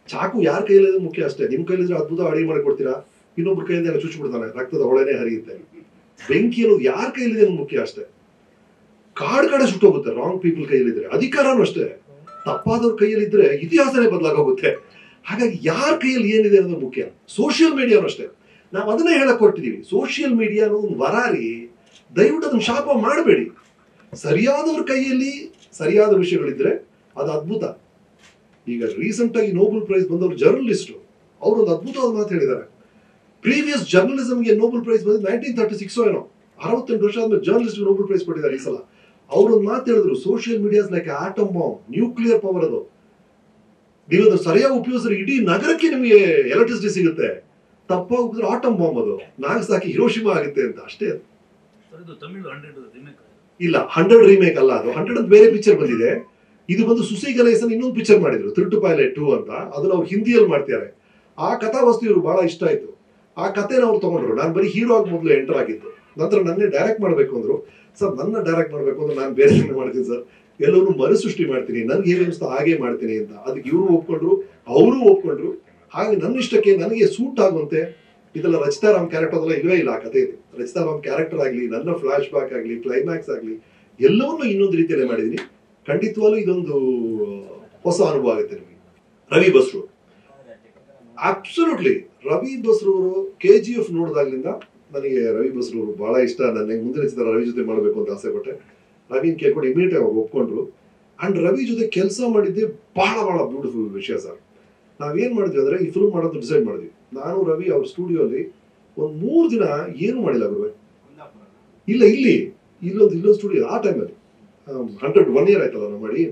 ಚಾಕು ಯಾರ ಕೈಲಿದ್ರೆ ಮುಖ್ಯ ಅಷ್ಟೇ ನಿಮ್ ಕೈಲಿದ್ರೆ ಅದ್ಭುತ ಅಡಿಗೆ ಮಾಡಿ ಕೊಡ್ತೀರಾ ಇನ್ನೊಬ್ರ ಕೈಯಿಂದ ಎಲ್ಲ ಚುಚ್ಚಿಬಿಡ್ತಾನೆ ರಕ್ತದ ಹೊಳೆನೆ ಹರಿಯುತ್ತೆ ಬೆಂಕಿ ಅನ್ನೋದು ಯಾರ ಕೈಲಿದೆ ಅನ್ನೋದು ಮುಖ್ಯ ಅಷ್ಟೇ ಕಾಡ್ ಕಡೆ ಸುಟ್ಟೋಗುತ್ತೆ ರಾಂಗ್ ಪೀಪಲ್ ಕೈಯಲ್ಲಿದ್ರೆ ಅಧಿಕಾರನೂ ಅಷ್ಟೇ ತಪ್ಪಾದವ್ರ ಕೈಯಲ್ಲಿದ್ರೆ ಇತಿಹಾಸನೇ ಬದಲಾಗೋಗುತ್ತೆ ಹಾಗಾಗಿ ಯಾರ ಕೈಯಲ್ಲಿ ಏನಿದೆ ಅನ್ನೋದು ಮುಖ್ಯ ಸೋಷಿಯಲ್ ಮೀಡಿಯಾನು ಅಷ್ಟೇ ನಾವು ಅದನ್ನೇ ಹೇಳಕ್ ಕೊಟ್ಟಿದೀವಿ ಸೋಷಿಯಲ್ ಮೀಡಿಯಾ ಅನ್ನೋದು ಒಂದು ವರಾರಿ ದಯವಿಟ್ಟು ಅದನ್ನ ಶಾಪ ಮಾಡಬೇಡಿ ಸರಿಯಾದವ್ರ ಕೈಯಲ್ಲಿ ಸರಿಯಾದ ವಿಷಯಗಳಿದ್ರೆ ಅದು ಅದ್ಭುತ ಈಗ ರೀಸೆಂಟ್ ಆಗಿ ನೋಬೆಲ್ ಪ್ರೈಸ್ ಬಂದವರು ಜರ್ನಲಿಸ್ಟ್ ಅವರು ಒಂದು ಅದ್ಭುತವಾದ ಮಾತು ಹೇಳಿದ್ದಾರೆ ಪ್ರೀವಿಯಸ್ ಜರ್ನಲಿಸಮ್ಗೆ ನೋಬೆಲ್ ಪ್ರೈಸ್ ಬಂದ ನೈನ್ಟೀನ್ ತರ್ಟಿ ಸಿಕ್ಸ್ ಏನೋ ಅರವತ್ತೆಂಟು ವರ್ಷ ಆದ್ಮೇಲೆ ಜರ್ನಲಿಸ್ಟ್ ನೋಬೆಲ್ ಪ್ರೈಸ್ ಕೊಟ್ಟಿದ್ದಾರೆ ಈ ಸಲ ಅವರು ಒಂದು ಮಾತು ಹೇಳಿದ್ರು social medias like atom bomb nuclear power ಅದು ನೀವು ಅದನ್ನ ಸರಿಯಾಗಿ ಉಪಯೋಗಿಸಿದ್ರೆ ಇಡೀ ನಗರಕ್ಕೆ ನಿಮಗೆ ಎಲೆಕ್ಟ್ರಿಸಿಟಿ ಸಿಗುತ್ತೆ ತಪ್ಪಾಗಿ ಉಪಯೋಗಿಸಿದ್ರೆ ಆಟಮ್ ಬಾಂಬ್ ಅದು ನಾಗಸಾಕಿ ಹಿರೋಶಿಮಾ ಆಗುತ್ತೆ ಅಂತ ಅಷ್ಟೇ ಅದು. ಸರ್ ಇದು ತಮಿಳು ಹಂಡ್ರೆಡ್ ರಿಮೇಕ್ ಇಲ್ಲ ಹಂಡ್ರೆಡ್ ರೀಮೇಕ್ ಅಲ್ಲ ಅದು ಹಂಡ್ರೆಡ್ ಅಂತ ಬೇರೆ ಪಿಕ್ಚರ್ ಬಂದಿದೆ ಇದು ಬಂದು ಸುಸಿ ಗಣೇಶನ್ ಇನ್ನೊಂದು ಪಿಕ್ಚರ್ ಮಾಡಿದ್ರು ತಿರುಟು ಪೈಲಟ್ ಟೂ ಅಂತ ಅದನ್ನ ಅವ್ರು ಹಿಂದಿಯಲ್ಲಿ ಮಾಡ್ತಾರೆ ಆ ಕಥಾವಸ್ತು ಇವ್ರು ಬಹಳ ಇಷ್ಟ ಆಯ್ತು ಆ ಕಥೆನ ಅವ್ರು ತಗೊಂಡ್ರು ನಾನು ಬರೀ ಹೀರೋ ಆಗಿ ಮೊದಲು ಎಂಟರ್ ಆಗಿದ್ದು ನಂತರ ನನ್ನೇ ಡೈರೆಕ್ಟ್ ಮಾಡ್ಬೇಕು ಅಂದ್ರು ಸರ್ ನನ್ನ ಡೈರೆಕ್ಟ್ ಮಾಡ್ಬೇಕು ಅಂದ್ರೆ ನಾನು ಬೇರೆ ಮಾಡ್ತೀನಿ ಸರ್ ಎಲ್ಲವನ್ನೂ ಮರುಸೃಷ್ಟಿ ಮಾಡ್ತೀನಿ ನನ್ಗೆ ಏನು ಅನಿಸ್ತಾ ಹಾಗೆ ಮಾಡ್ತೀನಿ ಅಂತ ಅದಕ್ಕೆ ಇವರು ಒಪ್ಕೊಂಡ್ರು ಅವರು ಒಪ್ಕೊಂಡ್ರು ಹಾಗೆ ನನ್ನ ಇಷ್ಟಕ್ಕೆ ನನಗೆ ಸೂಟ್ ಆಗುವಂತೆ ಇದೆಲ್ಲ ರಚಿತಾರಾಮ್ ಕ್ಯಾರೆಕ್ಟರ್ ಅದೆಲ್ಲ ಇಲ್ವೇ ಇಲ್ಲ ಆ ಕಥೆ ಇದು ರಚಿತಾರಾಮ್ ಕ್ಯಾರೆಕ್ಟರ್ ಆಗಲಿ ನನ್ನ ಫ್ಲಾಶ್ ಬ್ಯಾಕ್ ಆಗಲಿ ಕ್ಲೈಮ್ಯಾಕ್ಸ್ ಆಗಲಿ ಎಲ್ಲವನ್ನೂ ಇನ್ನೊಂದು ರೀತಿಯಲ್ಲೇ ಮಾಡಿದ್ದೀನಿ ಖಂಡಿತವಾಗ್ಲೂ ಇದೊಂದು ಹೊಸ ಅನುಭವ ಆಗುತ್ತೆ ನಿಮಗೆ ರವಿ ಬಸ್ರು ಅಬ್ಸಲ್ಯೂಟ್ಲಿ ರವಿ ಬಸ್ರು ಅವರು ಕೆ ಜಿ ಎಫ್ ನೋಡಿದಾಗ್ಲಿಂದ ನನಗೆ ರವಿ ಬಸ್ರು ಅವರು ಬಹಳ ಇಷ್ಟ ನನಗೆ ಮುಂದಿನ ಚಿತ್ರ ರವಿ ಜೊತೆ ಮಾಡಬೇಕು ಅಂತ ಆಸೆ ಪಟ್ಟೆ ರವಿನ ಕೇಳ್ಕೊಂಡು ಇಮಿಡಿಯೇಟ್ ಅವ್ರು ಒಪ್ಕೊಂಡ್ರು ಅಂಡ್ ರವಿ ಜೊತೆ ಕೆಲಸ ಮಾಡಿದ್ದೆ ಬಹಳ ಬಹಳ ಬ್ಯೂಟಿಫುಲ್ ವಿಷಯ ಸರ್ ನಾವೇನ್ ಮಾಡಿದ್ವಿ ಅಂದ್ರೆ ಈ ಫಿಲ್ಮ್ ಮಾಡೋದು ಡಿಸೈಡ್ ಮಾಡಿದ್ವಿ ನಾನು ರವಿ ಅವ್ರ ಸ್ಟುಡಿಯೋಲಿ ಒಂದ್ ಮೂರ್ ದಿನ ಏನು ಮಾಡಿಲ್ಲ ಗುರುವೆ ಇಲ್ಲ ಇಲ್ಲಿ ಇಲ್ಲೊಂದು ಇಲ್ಲೊಂದು ಸ್ಟುಡಿಯೋ ಆ ಟೈಮಲ್ಲಿ ಹಂಡ್ರೆಡ್ ಒನ್ ಇಯರ್ ಆಯ್ತಲ್ಲ ನಾವು ಮಾಡಿ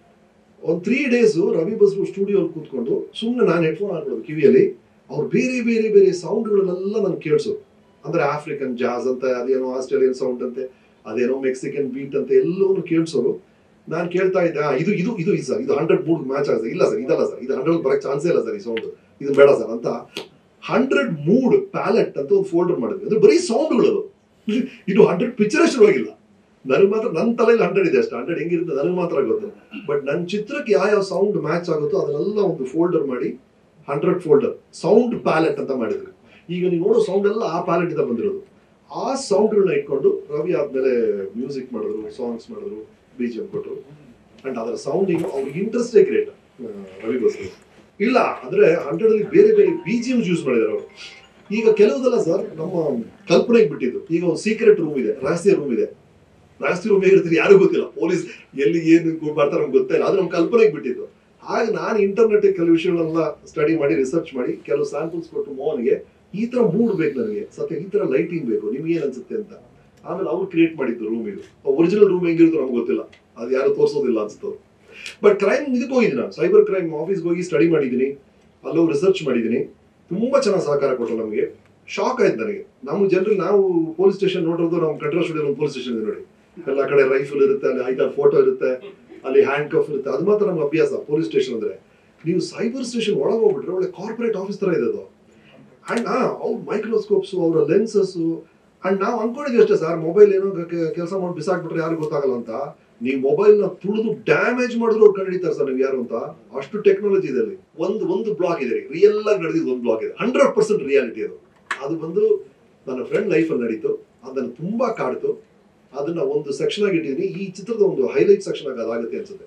ಒಂದು three days Ravi Basrur studio ಕೂತ್ಕೊಂಡು ಸುಮ್ಮನೆ ನಾನು ಹೆಡ್ಫೋನ್ ಹಾಕೊಳ್ಳೋದು ಕಿವಿಯಲ್ಲಿ ಅವ್ರು ಬೇರೆ ಬೇರೆ ಬೇರೆ ಸೌಂಡ್ಗಳನ್ನೆಲ್ಲ ನನ್ಗೆ ಕೇಳಿಸೋದು ಅಂದ್ರೆ ಆಫ್ರಿಕನ್ ಜಾಸ್ ಅಂತ ಅದೇನೋ ಆಸ್ಟ್ರೇಲಿಯನ್ ಸೌಂಡ್ ಅಂತೆ ಅದೇನೋ ಮೆಕ್ಸಿಕನ್ ಬೀಟ್ ಅಂತ ಎಲ್ಲವನ್ನೂ ಕೇಳಿಸೋರು ನಾನು ಕೇಳ್ತಾ ಇದ್ದೆ ಆ, ಇದು ಇದು ಇದು ಸರ್ ಇದು ಹಂಡ್ರೆಡ್ ಮೂಡ್ ಮ್ಯಾಚ್ ಆಗಿದೆ ಇಲ್ಲ ಸರ್ ಇದಲ್ಲ ಸರ್ ಇದು ಹಂಡ್ರೆಡ್ ಬರಕ್ ಚಾನ್ಸೇ ಇಲ್ಲ ಸರ್ ಈ ಸೌಂಡ್ ಇದು ಬೇಡ ಸರ್ ಅಂತ ಹಂಡ್ರೆಡ್ ಮೂಡ್ ಪ್ಯಾಲೆಟ್ ಅಂತ ಒಂದು ಫೋಲ್ಡರ್ ಮಾಡಿದ್ವಿ ಅಂದ್ರೆ ಬರೀ ಸೌಂಡ್ಗಳು ಅದು ಇದು ಹಂಡ್ರೆಡ್ ಪಿಕ್ಚರ್ ಶುರುವಾಗಿಲ್ಲ ನನಗೆ ಮಾತ್ರ ನನ್ನ ತಲೆಯಲ್ಲಿ ಹಂಡ್ರೆಡ್ ಇದೆ ಅಷ್ಟು ಹಂಡ್ರೆಡ್ ಹೆಂಗಿರುತ್ತೆ ನನಗೆ ಮಾತ್ರ ಗೊತ್ತು ಬಟ್ ನನ್ನ ಚಿತ್ರಕ್ಕೆ ಯಾವ ಯಾವ ಸೌಂಡ್ ಮ್ಯಾಚ್ ಆಗುತ್ತೋ ಅದನ್ನೆಲ್ಲ ಒಂದು ಫೋಲ್ಡರ್ ಮಾಡಿ ಹಂಡ್ರೆಡ್ ಫೋಲ್ಡರ್ ಸೌಂಡ್ ಪ್ಯಾಲೆಟ್ ಅಂತ ಮಾಡಿದ್ವಿ ಈಗ ನೀವು ನೋಡೋ ಸೌಂಡ್ ಎಲ್ಲ ಆ ಪ್ಯಾಲೆಟ್ ಇಂದ ಬಂದಿರೋದು ಆ ಸೌಂಡ್ಗಳನ್ನ ಇಟ್ಕೊಂಡು ರವಿ ಆದ್ಮೇಲೆ ಮ್ಯೂಸಿಕ್ ಮಾಡಿದ್ರು ಸಾಂಗ್ಸ್ ಮಾಡಿದ್ರು ಬಿ ಜಿ ಎಂ ಕೊಟ್ಟರು ಅಂಡ್ ಅದರ ಸೌಂಡಿಂಗ್ ಅವ್ರಿಗೆ ಇಂಟ್ರೆಸ್ಟೇ ಗ್ರೇಟ್ ರವಿ ಬಸ್ರು ಇಲ್ಲ ಅಂದ್ರೆ ಹಂಡ್ರೆಡ್ ಅಲ್ಲಿ ಬೇರೆ ಬೇರೆ ಬಿ ಜಿ ಎಮ್ಸ್ ಯೂಸ್ ಮಾಡಿದಾರೆ ಅವರು ಈಗ ಕೆಲವುದೆಲ್ಲ ಸರ್ ನಮ್ಮ ಕಲ್ಪನೆಗೆ ಬಿಟ್ಟಿದ್ದು ಈಗ ಒಂದು ಸೀಕ್ರೆಟ್ ರೂಮ್ ಇದೆ ರಹಸ್ಯ ರೂಮ್ ಇದೆ ರಹಸ್ಯ ರೂಮ್ ಹೇಗಿರ್ತೀರಿ ಯಾರಿಗೂ ಗೊತ್ತಿಲ್ಲ ಪೊಲೀಸ್ ಎಲ್ಲಿ ಏನು ಮಾಡ್ತಾರೆ ನಮ್ಗೆ ಗೊತ್ತಿಲ್ಲ ಅದು ನಮ್ಮ ಕಲ್ಪನೆಗೆ ಬಿಟ್ಟಿದ್ದು ಹಾಗೆ ನಾನು ಇಂಟರ್ನೆಟ್ ಕೆಲವು ವಿಷಯಗಳನ್ನೆಲ್ಲ ಸ್ಟಡಿ ಮಾಡಿ ರಿಸರ್ಚ್ ಮಾಡಿ ಕೆಲವು ಸ್ಯಾಂಪಲ್ಸ್ ಕೊಟ್ಟು ಮೋಹನ್ಗೆ ಈ ತರ ಮೂಡ್ ಬೇಕು ನನಗೆ ಸತ್ಯ ಈ ತರ ಲೈಟಿಂಗ್ ಬೇಕು ನಿಮ್ಗೆ ಏನ್ ಅನ್ಸುತ್ತೆ ಅಂತ ಆಮೇಲೆ ಅವ್ರು ಕ್ರಿಯೇಟ್ ಮಾಡಿದ್ದು ರೂಮ್ ಇದು ಒರಿಜಿನಲ್ ರೂಮ್ ಹೆಂಗಿರುತ್ತೋ ನಮ್ಗೆ ಗೊತ್ತಿಲ್ಲ ಅದು ಯಾರು ತೋರಿಸೋದಿಲ್ಲ ಅನ್ಸುತ್ತೆ ಬಟ್ ಕ್ರೈಮ್ ಇದಕ್ಕೆ ಹೋಗಿದ್ದೀನಿ ನಾನು ಸೈಬರ್ ಕ್ರೈಮ್ ಆಫೀಸ್ಗೆ ಹೋಗಿ ಸ್ಟಡಿ ಮಾಡಿದ್ದೀನಿ ಅಲ್ಲೋಗಿ ರಿಸರ್ಚ್ ಮಾಡಿದ್ದೀನಿ ತುಂಬಾ ಚೆನ್ನಾಗಿ ಸಹಕಾರ ಕೊಟ್ಟರು ನಮಗೆ ಶಾಕ್ ಆಯ್ತು ನನಗೆ ನಮ್ಮ ಜನರಲ್ಲಿ ನಾವು ಪೊಲೀಸ್ ಸ್ಟೇಷನ್ ನೋಡಿರೋದು ನಮ್ಮ ಕಟ್ರಾ ಸ್ಟುಡಿಯೋ ಒಂದು ಪೊಲೀಸ್ ಸ್ಟೇಷನ್ ಇದೆ ನೋಡಿ ಎಲ್ಲ ಕಡೆ ರೈಫಲ್ ಇರುತ್ತೆ ಅಲ್ಲಿ ಐದಾರು ಫೋಟೋ ಇರುತ್ತೆ ಅಲ್ಲಿ ಹ್ಯಾಂಡ್ ಕಫ್ ಇರುತ್ತೆ ಅದು ಮಾತ್ರ ನಮ್ಮ ಅಭ್ಯಾಸ ಪೊಲೀಸ್ ಸ್ಟೇಷನ್ ಅಂದ್ರೆ ನೀವು ಸೈಬರ್ ಸ್ಟೇಷನ್ ಒಳಗೆ ಹೋಗ್ಬಿಟ್ರೆ ಒಳ್ಳೆ ಕಾರ್ಪೊರೇಟ್ ಆಫೀಸ್ ತರ ಇದೆ ಅದು ಅಂಡ್ ಅವ್ರ ಮೈಕ್ರೋಸ್ಕೋಪ್ಸ್ ಅವರ ಲೆನ್ಸಸ್ ಅಂಡ್ ನಾವು ಅನ್ಕೊಂಡಿದ್ವಿ ಅಷ್ಟೇ ಸರ್ ಮೊಬೈಲ್ ಏನೋ ಕೆಲಸ ಮಾಡಿ ಬಿಸಾಕ್ಬಿಟ್ರೆ ಯಾರು ಗೊತ್ತಾಗಲ್ಲ ಅಂತ ನೀವು ಮೊಬೈಲ್ ನ ತುಳಿದು ಡ್ಯಾಮೇಜ್ ಮಾಡಿದ್ರು ಅವ್ರು ಕಂಡಿಡ್ತಾರೆ ಸರ್ ನೀವು ಯಾರು ಅಂತ ಅಷ್ಟು ಟೆಕ್ನಾಲಜಿ ಇದೆ ಅಲ್ಲಿ ಒಂದು ಒಂದು ಬ್ಲಾಕ್ ಇದೆ ರಿಯಲ್ ಆಗಿ ನಡೆದಿದ್ದು ಒಂದು ಬ್ಲಾಕ್ ಇದೆ ಹಂಡ್ರೆಡ್ ಪರ್ಸೆಂಟ್ ರಿಯಾಲಿಟಿ ಅದು ಅದು ಬಂದು ನನ್ನ ಫ್ರೆಂಡ್ ಲೈಫಲ್ಲಿ ನಡೀತು ಅದನ್ನು ತುಂಬಾ ಕಾಡ್ತು ಅದನ್ನ ಒಂದು ಸೆಕ್ಷನ್ ಆಗಿ ಇಟ್ಟಿದ್ದೀನಿ ಈ ಚಿತ್ರದ ಒಂದು ಹೈಲೈಟ್ ಸೆಕ್ಷನ್ ಆಗಿ ಅದಾಗುತ್ತೆ ಅನ್ಸುತ್ತೆ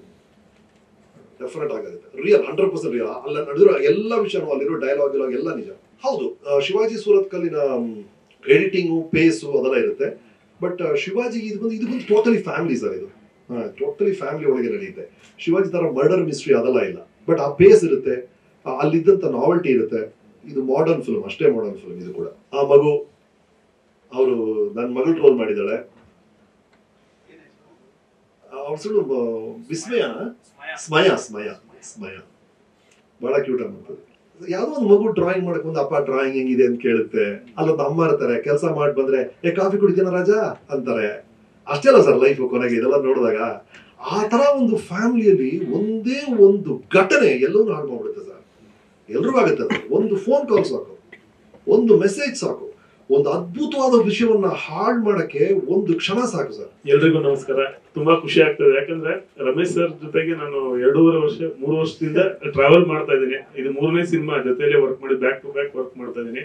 ಡೆಫಿನೆಟ್ ಆಗುತ್ತೆ ರಿಯಲ್ ಹಂಡ್ರೆಡ್ ಪರ್ಸೆಂಟ್ ರಿಯಲ್ ಅಲ್ಲ ನಡೆದಿರೋ ಎಲ್ಲ ವಿಷಯನೂ ಅಲ್ಲಿರೋ ಡೈಲಾಗ್ ಇಲಾಗ್ ಎಲ್ಲ ನಿಜ ಹೌದು ಆ, ಶಿವಾಜಿ ಸೂರತ್ ಕಲ್ಲಿನ ಎಡಿಟಿಂಗು ಪೇಸು ಅದೆಲ್ಲ ಇರುತ್ತೆ ಬಟ್ ಶಿವಾಜಿ ಇದು ಬಂದು ಇದು ಬಂದು ಟೋಟಲಿ ಫ್ಯಾಮಿಲಿ ಸರ್ ಇದು ಟೋಟಲಿ ಫ್ಯಾಮಿಲಿ ಒಳಗೆ ನಡೆಯುತ್ತೆ ಶಿವಾಜಿ ತರ ಮರ್ಡರ್ ಮಿಸ್ಟ್ರಿ ಅದೆಲ್ಲ ಇಲ್ಲ ಬಟ್ ಆ ಪೇಸ್ ಇರುತ್ತೆ ಆ, ಅಲ್ಲಿದ್ದಂತ ನಾವೆಲ್ಟಿ ಇರುತ್ತೆ ಇದು ಮಾಡರ್ನ್ ಫಿಲ್ಮ್ ಅಷ್ಟೇ ಮಾಡರ್ನ್ ಫಿಲ್ಮ್ ಇದು ಕೂಡ ಆ ಮಗು ಅವರು ನನ್ನ ಮಗಳು ರೋಲ್ ಮಾಡಿದ್ದಾಳೆ ಅವ್ರ ಸುಳ್ಳು ಬ- ವಿಸ್ಮಯ ಸ್ಮಯ ಸ್ಮಯ ಸ್ಮಯ ಬಹಳ ಕ್ಯೂಟ್ ಆಗ್ಬಿಡ್ತದೆ ಯಾವ್ದೋ ಒಂದು ಮಗು ಡ್ರಾಯಿಂಗ್ ಮಾಡಕ್ ಒಂದು ಅಪ್ಪ ಡ್ರಾಯಿಂಗ್ ಹೆಂಗಿದೆ ಅಂತ ಕೇಳುತ್ತೆ ಅಲ್ಲೊಂದು ಅಮ್ಮ ಇರ್ತಾರೆ ಕೆಲಸ ಮಾಡಿ ಬಂದ್ರೆ ಏ ಕಾಫಿ ಕುಡಿತೀನ ರಾಜಾ ಅಂತಾರೆ ಅಷ್ಟೇ ಅಲ್ಲ ಸರ್ ಲೈಫ್ ಕೊನೆಗೆ ಇದೆಲ್ಲ ನೋಡಿದಾಗ ಆ ತರ ಒಂದು ಫ್ಯಾಮಿಲಿಯಲ್ಲಿ ಒಂದೇ ಒಂದು ಘಟನೆ ಎಲ್ಲವೂ ಹಾಳು ಮಾಡ್ಬಿಡುತ್ತೆ ಸರ್ ಎಲ್ರಿಗೂ ಆಗುತ್ತೆ ಅದು ಒಂದು ಫೋನ್ ಕಾಲ್ ಸಾಕು ಒಂದು ಮೆಸೇಜ್ ಸಾಕು ಒಂದು ಅದ್ಭುತವಾದ ವಿಷಯವನ್ನ ಹಾಳು ಮಾಡಕ್ಕೆ ಒಂದು ಕ್ಷಣ ಸಾಕು ಸರ್ ಎಲ್ರಿಗೂ ನಮಸ್ಕಾರ ತುಂಬಾ ಖುಷಿ ಆಗ್ತದೆ ಯಾಕಂದ್ರೆ ರಮೇಶ್ ಸರ್ ಜೊತೆಗೆ ನಾನು ಎರಡೂವರೆ ವರ್ಷ ಮೂರು ವರ್ಷದಿಂದ ಟ್ರಾವೆಲ್ ಮಾಡ್ತಾ ಇದ್ದೀನಿ ಇದು ಮೂರನೇ ಸಿನಿಮಾ ಜೊತೆಲಿ ವರ್ಕ್ ಮಾಡಿ ಬ್ಯಾಕ್ ಟು ಬ್ಯಾಕ್ ವರ್ಕ್ ಮಾಡ್ತಾ ಇದ್ದೀನಿ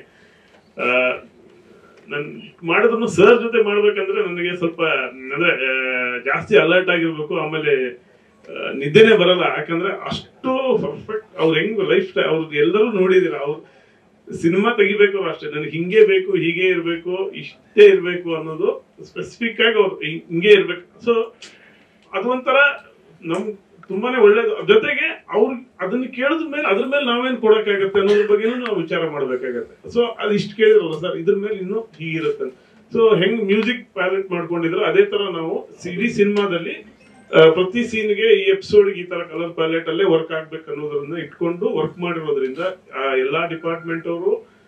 ನನ್ ಮಾಡಿದ್ರು ಸರ್ ಜೊತೆ ಮಾಡ್ಬೇಕಂದ್ರೆ ನನಗೆ ಸ್ವಲ್ಪ ಅಂದ್ರೆ ಆ, ಜಾಸ್ತಿ ಅಲರ್ಟ್ ಆಗಿರ್ಬೇಕು ಆಮೇಲೆ ಆ, ನಿದ್ದೆನೆ ಬರಲ್ಲ ಯಾಕಂದ್ರೆ ಅಷ್ಟು ಪರ್ಫೆಕ್ಟ್ ಅವ್ರು ಹೆಂಗ್ ಲೈಫ್ ಅವ್ರದ್ದು ಎಲ್ಲರೂ ನೋಡಿದೀರ ಅವ್ರು ಸಿನಿಮಾ ತೆಗಿಬೇಕು ಅಷ್ಟೇ ನನಗೆ ಹಿಂಗೆ ಬೇಕು ಹೀಗೆ ಇರ್ಬೇಕು ಇಷ್ಟೇ ಇರ್ಬೇಕು ಅನ್ನೋದು ಸ್ಪೆಸಿಫಿಕ್ ಆಗಿ ಅವ್ರು ಹಿಂಗ್- ಹಿಂಗೆ ಇರ್ಬೇಕು ಸೊ ಅದು ಒಂಥರ ನಮ್ ತುಂಬಾನೇ ಒಳ್ಳೇದು ಜೊತೆಗೆ ಅವ್ರು ಅದನ್ನ ಕೇಳಿದ ಮೇಲೆ ಅದ್ರ ಮೇಲೆ ನಾವೇನ್ ಕೊಡಕ್ಕಾಗತ್ತೆ ಅನ್ನೋದ್ರ ಬಗ್ಗೆನೂ ನಾವು ವಿಚಾರ ಮಾಡ್ಬೇಕಾಗತ್ತೆ ಸೊ ಅದು ಇಷ್ಟು ಕೇಳಿದ್ರಲ್ಲ ಸರ್ ಇದ್ರ ಮೇಲೆ ಇನ್ನೂ ಹೀಗಿರುತ್ತೆ ಸೊ ಹೆಂಗ್ ಮ್ಯೂಸಿಕ್ ಪ್ಯಾಲೆಟ್ ಮಾಡ್ಕೊಂಡಿದ್ರು ಅದೇ ತರ ನಾವು ಇಡೀ ಸಿನಿಮಾದಲ್ಲಿ ಆ, ಪ್ರತಿ ಸೀನ್ಗೆ ಈ ಎಪಿಸೋಡ್ ಈ ತರ ಕಲರ್ ಪ್ಯಾಲೆಟ್ ಅಲ್ಲೇ ವರ್ಕ್ ಆಗ್ಬೇಕು ಅನ್ನೋದ್ರಿಂದ ಇಟ್ಕೊಂಡು ವರ್ಕ್ ಮಾಡಿರೋದ್ರಿಂದ ಆ, ಎಲ್ಲಾ ಡಿಪಾರ್ಟ್ಮೆಂಟ್ ಅವರು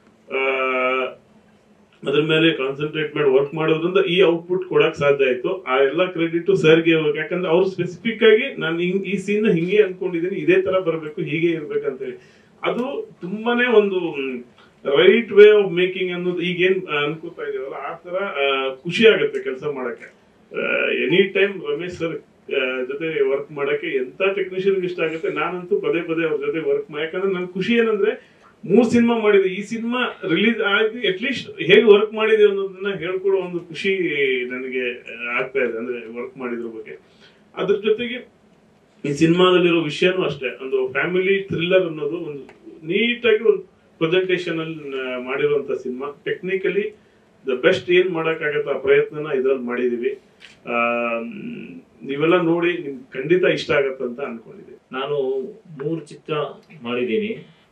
ಅದ್ರ ಮೇಲೆ ಕಾನ್ಸಂಟ್ರೇಟ್ ಮಾಡಿ ವರ್ಕ್ ಮಾಡೋದ್ರಿಂದ ಈ ಔಟ್ಪುಟ್ ಕೊಡಕ್ ಸಾಧ್ಯ ಆಯ್ತು ಆ ಎಲ್ಲ ಕ್ರೆಡಿಟ್ ಸರ್ಗೆ ಹೋಗ್ಬೇಕು ಯಾಕಂದ್ರೆ ಅವ್ರು ಸ್ಪೆಸಿಫಿಕ್ ಆಗಿ ನಾನು ಹಿಂಗ್ ಈ ಸೀನ್ ಹಿಂಗೆ ಅನ್ಕೊಂಡಿದ್ದೀನಿ ಇದೇ ತರ ಬರಬೇಕು ಹೀಗೆ ಇರ್ಬೇಕಂತ ಹೇಳಿ ಅದು ತುಂಬಾನೇ ಒಂದು ರೈಟ್ ವೇ ಆಫ್ ಮೇಕಿಂಗ್ ಅನ್ನೋದು ಈಗೇನ್ ಆ, ಅನ್ಕೋತಾ ಇದೀವಲ್ಲ ಆ ತರ ಆ, ಖುಷಿ ಆಗುತ್ತೆ ಕೆಲಸ ಮಾಡಕ್ಕೆ ಎನಿ ಟೈಮ್ ರಮೇಶ್ ಸರ್ ಜೊತೆ ವರ್ಕ್ ಮಾಡಕ್ಕೆ ಎಂತ ಟೆಕ್ನಿಷಿಯನ್ ಇಷ್ಟ ಆಗುತ್ತೆ ನಾನಂತೂ ಪದೇ ಪದೇ ಅವ್ರ ಜೊತೆ ವರ್ಕ್ ಯಾಕಂದ್ರೆ ನನ್ ಖುಷಿ ಏನಂದ್ರೆ ಮೂರ್ ಸಿನಿಮಾ ಮಾಡಿದೆ ಈ ಸಿನಿಮಾ ರಿಲೀಸ್ ಆಗಿ ಅಟ್ಲೀಸ್ಟ್ ಹೇಗೆ ವರ್ಕ್ ಮಾಡಿದೆ ಅನ್ನೋದನ್ನ ಹೇಳ್ಕೊಡೋ ಒಂದು ಖುಷಿ ನನಗೆ ಆ, ಆಗ್ತಾ ಇದೆ ಅಂದ್ರೆ ವರ್ಕ್ ಮಾಡಿದ್ರ ಬಗ್ಗೆ ಅದ್ರ ಜೊತೆಗೆ ಈ ಸಿನಿಮಾದಲ್ಲಿರೋ ವಿಷಯನೂ ಅಷ್ಟೇ ಒಂದು ಫ್ಯಾಮಿಲಿ ಥ್ರಿಲ್ಲರ್ ಅನ್ನೋದು ಒಂದು ನೀಟಾಗಿ ಒಂದು ಪ್ರೆಸೆಂಟೇಷನ್ ಅಲ್ಲಿ ನ- ಮಾಡಿರುವಂತ ಸಿನಿಮಾ ಟೆಕ್ನಿಕಲಿ ದ ಬೆಸ್ಟ್ ಏನ್ ಮಾಡಕ್ಕಾಗತ್ತೆ ಆ ಪ್ರಯತ್ನನ ಇದ್ರಲ್ಲಿ ಮಾಡಿದೀವಿ ಆ, ಮ್, ನೀವೆಲ್ಲ ನೋಡಿ ನಿಮ್ಗೆ ಖಂಡಿತ ಇಷ್ಟ ಆಗತ್ತಂತ ಅನ್ಕೊಂಡಿದ್ದೀನಿ ನಾನು ಮೂರು ಚಿತ್ರ ಮಾಡಿದ್ದೀನಿ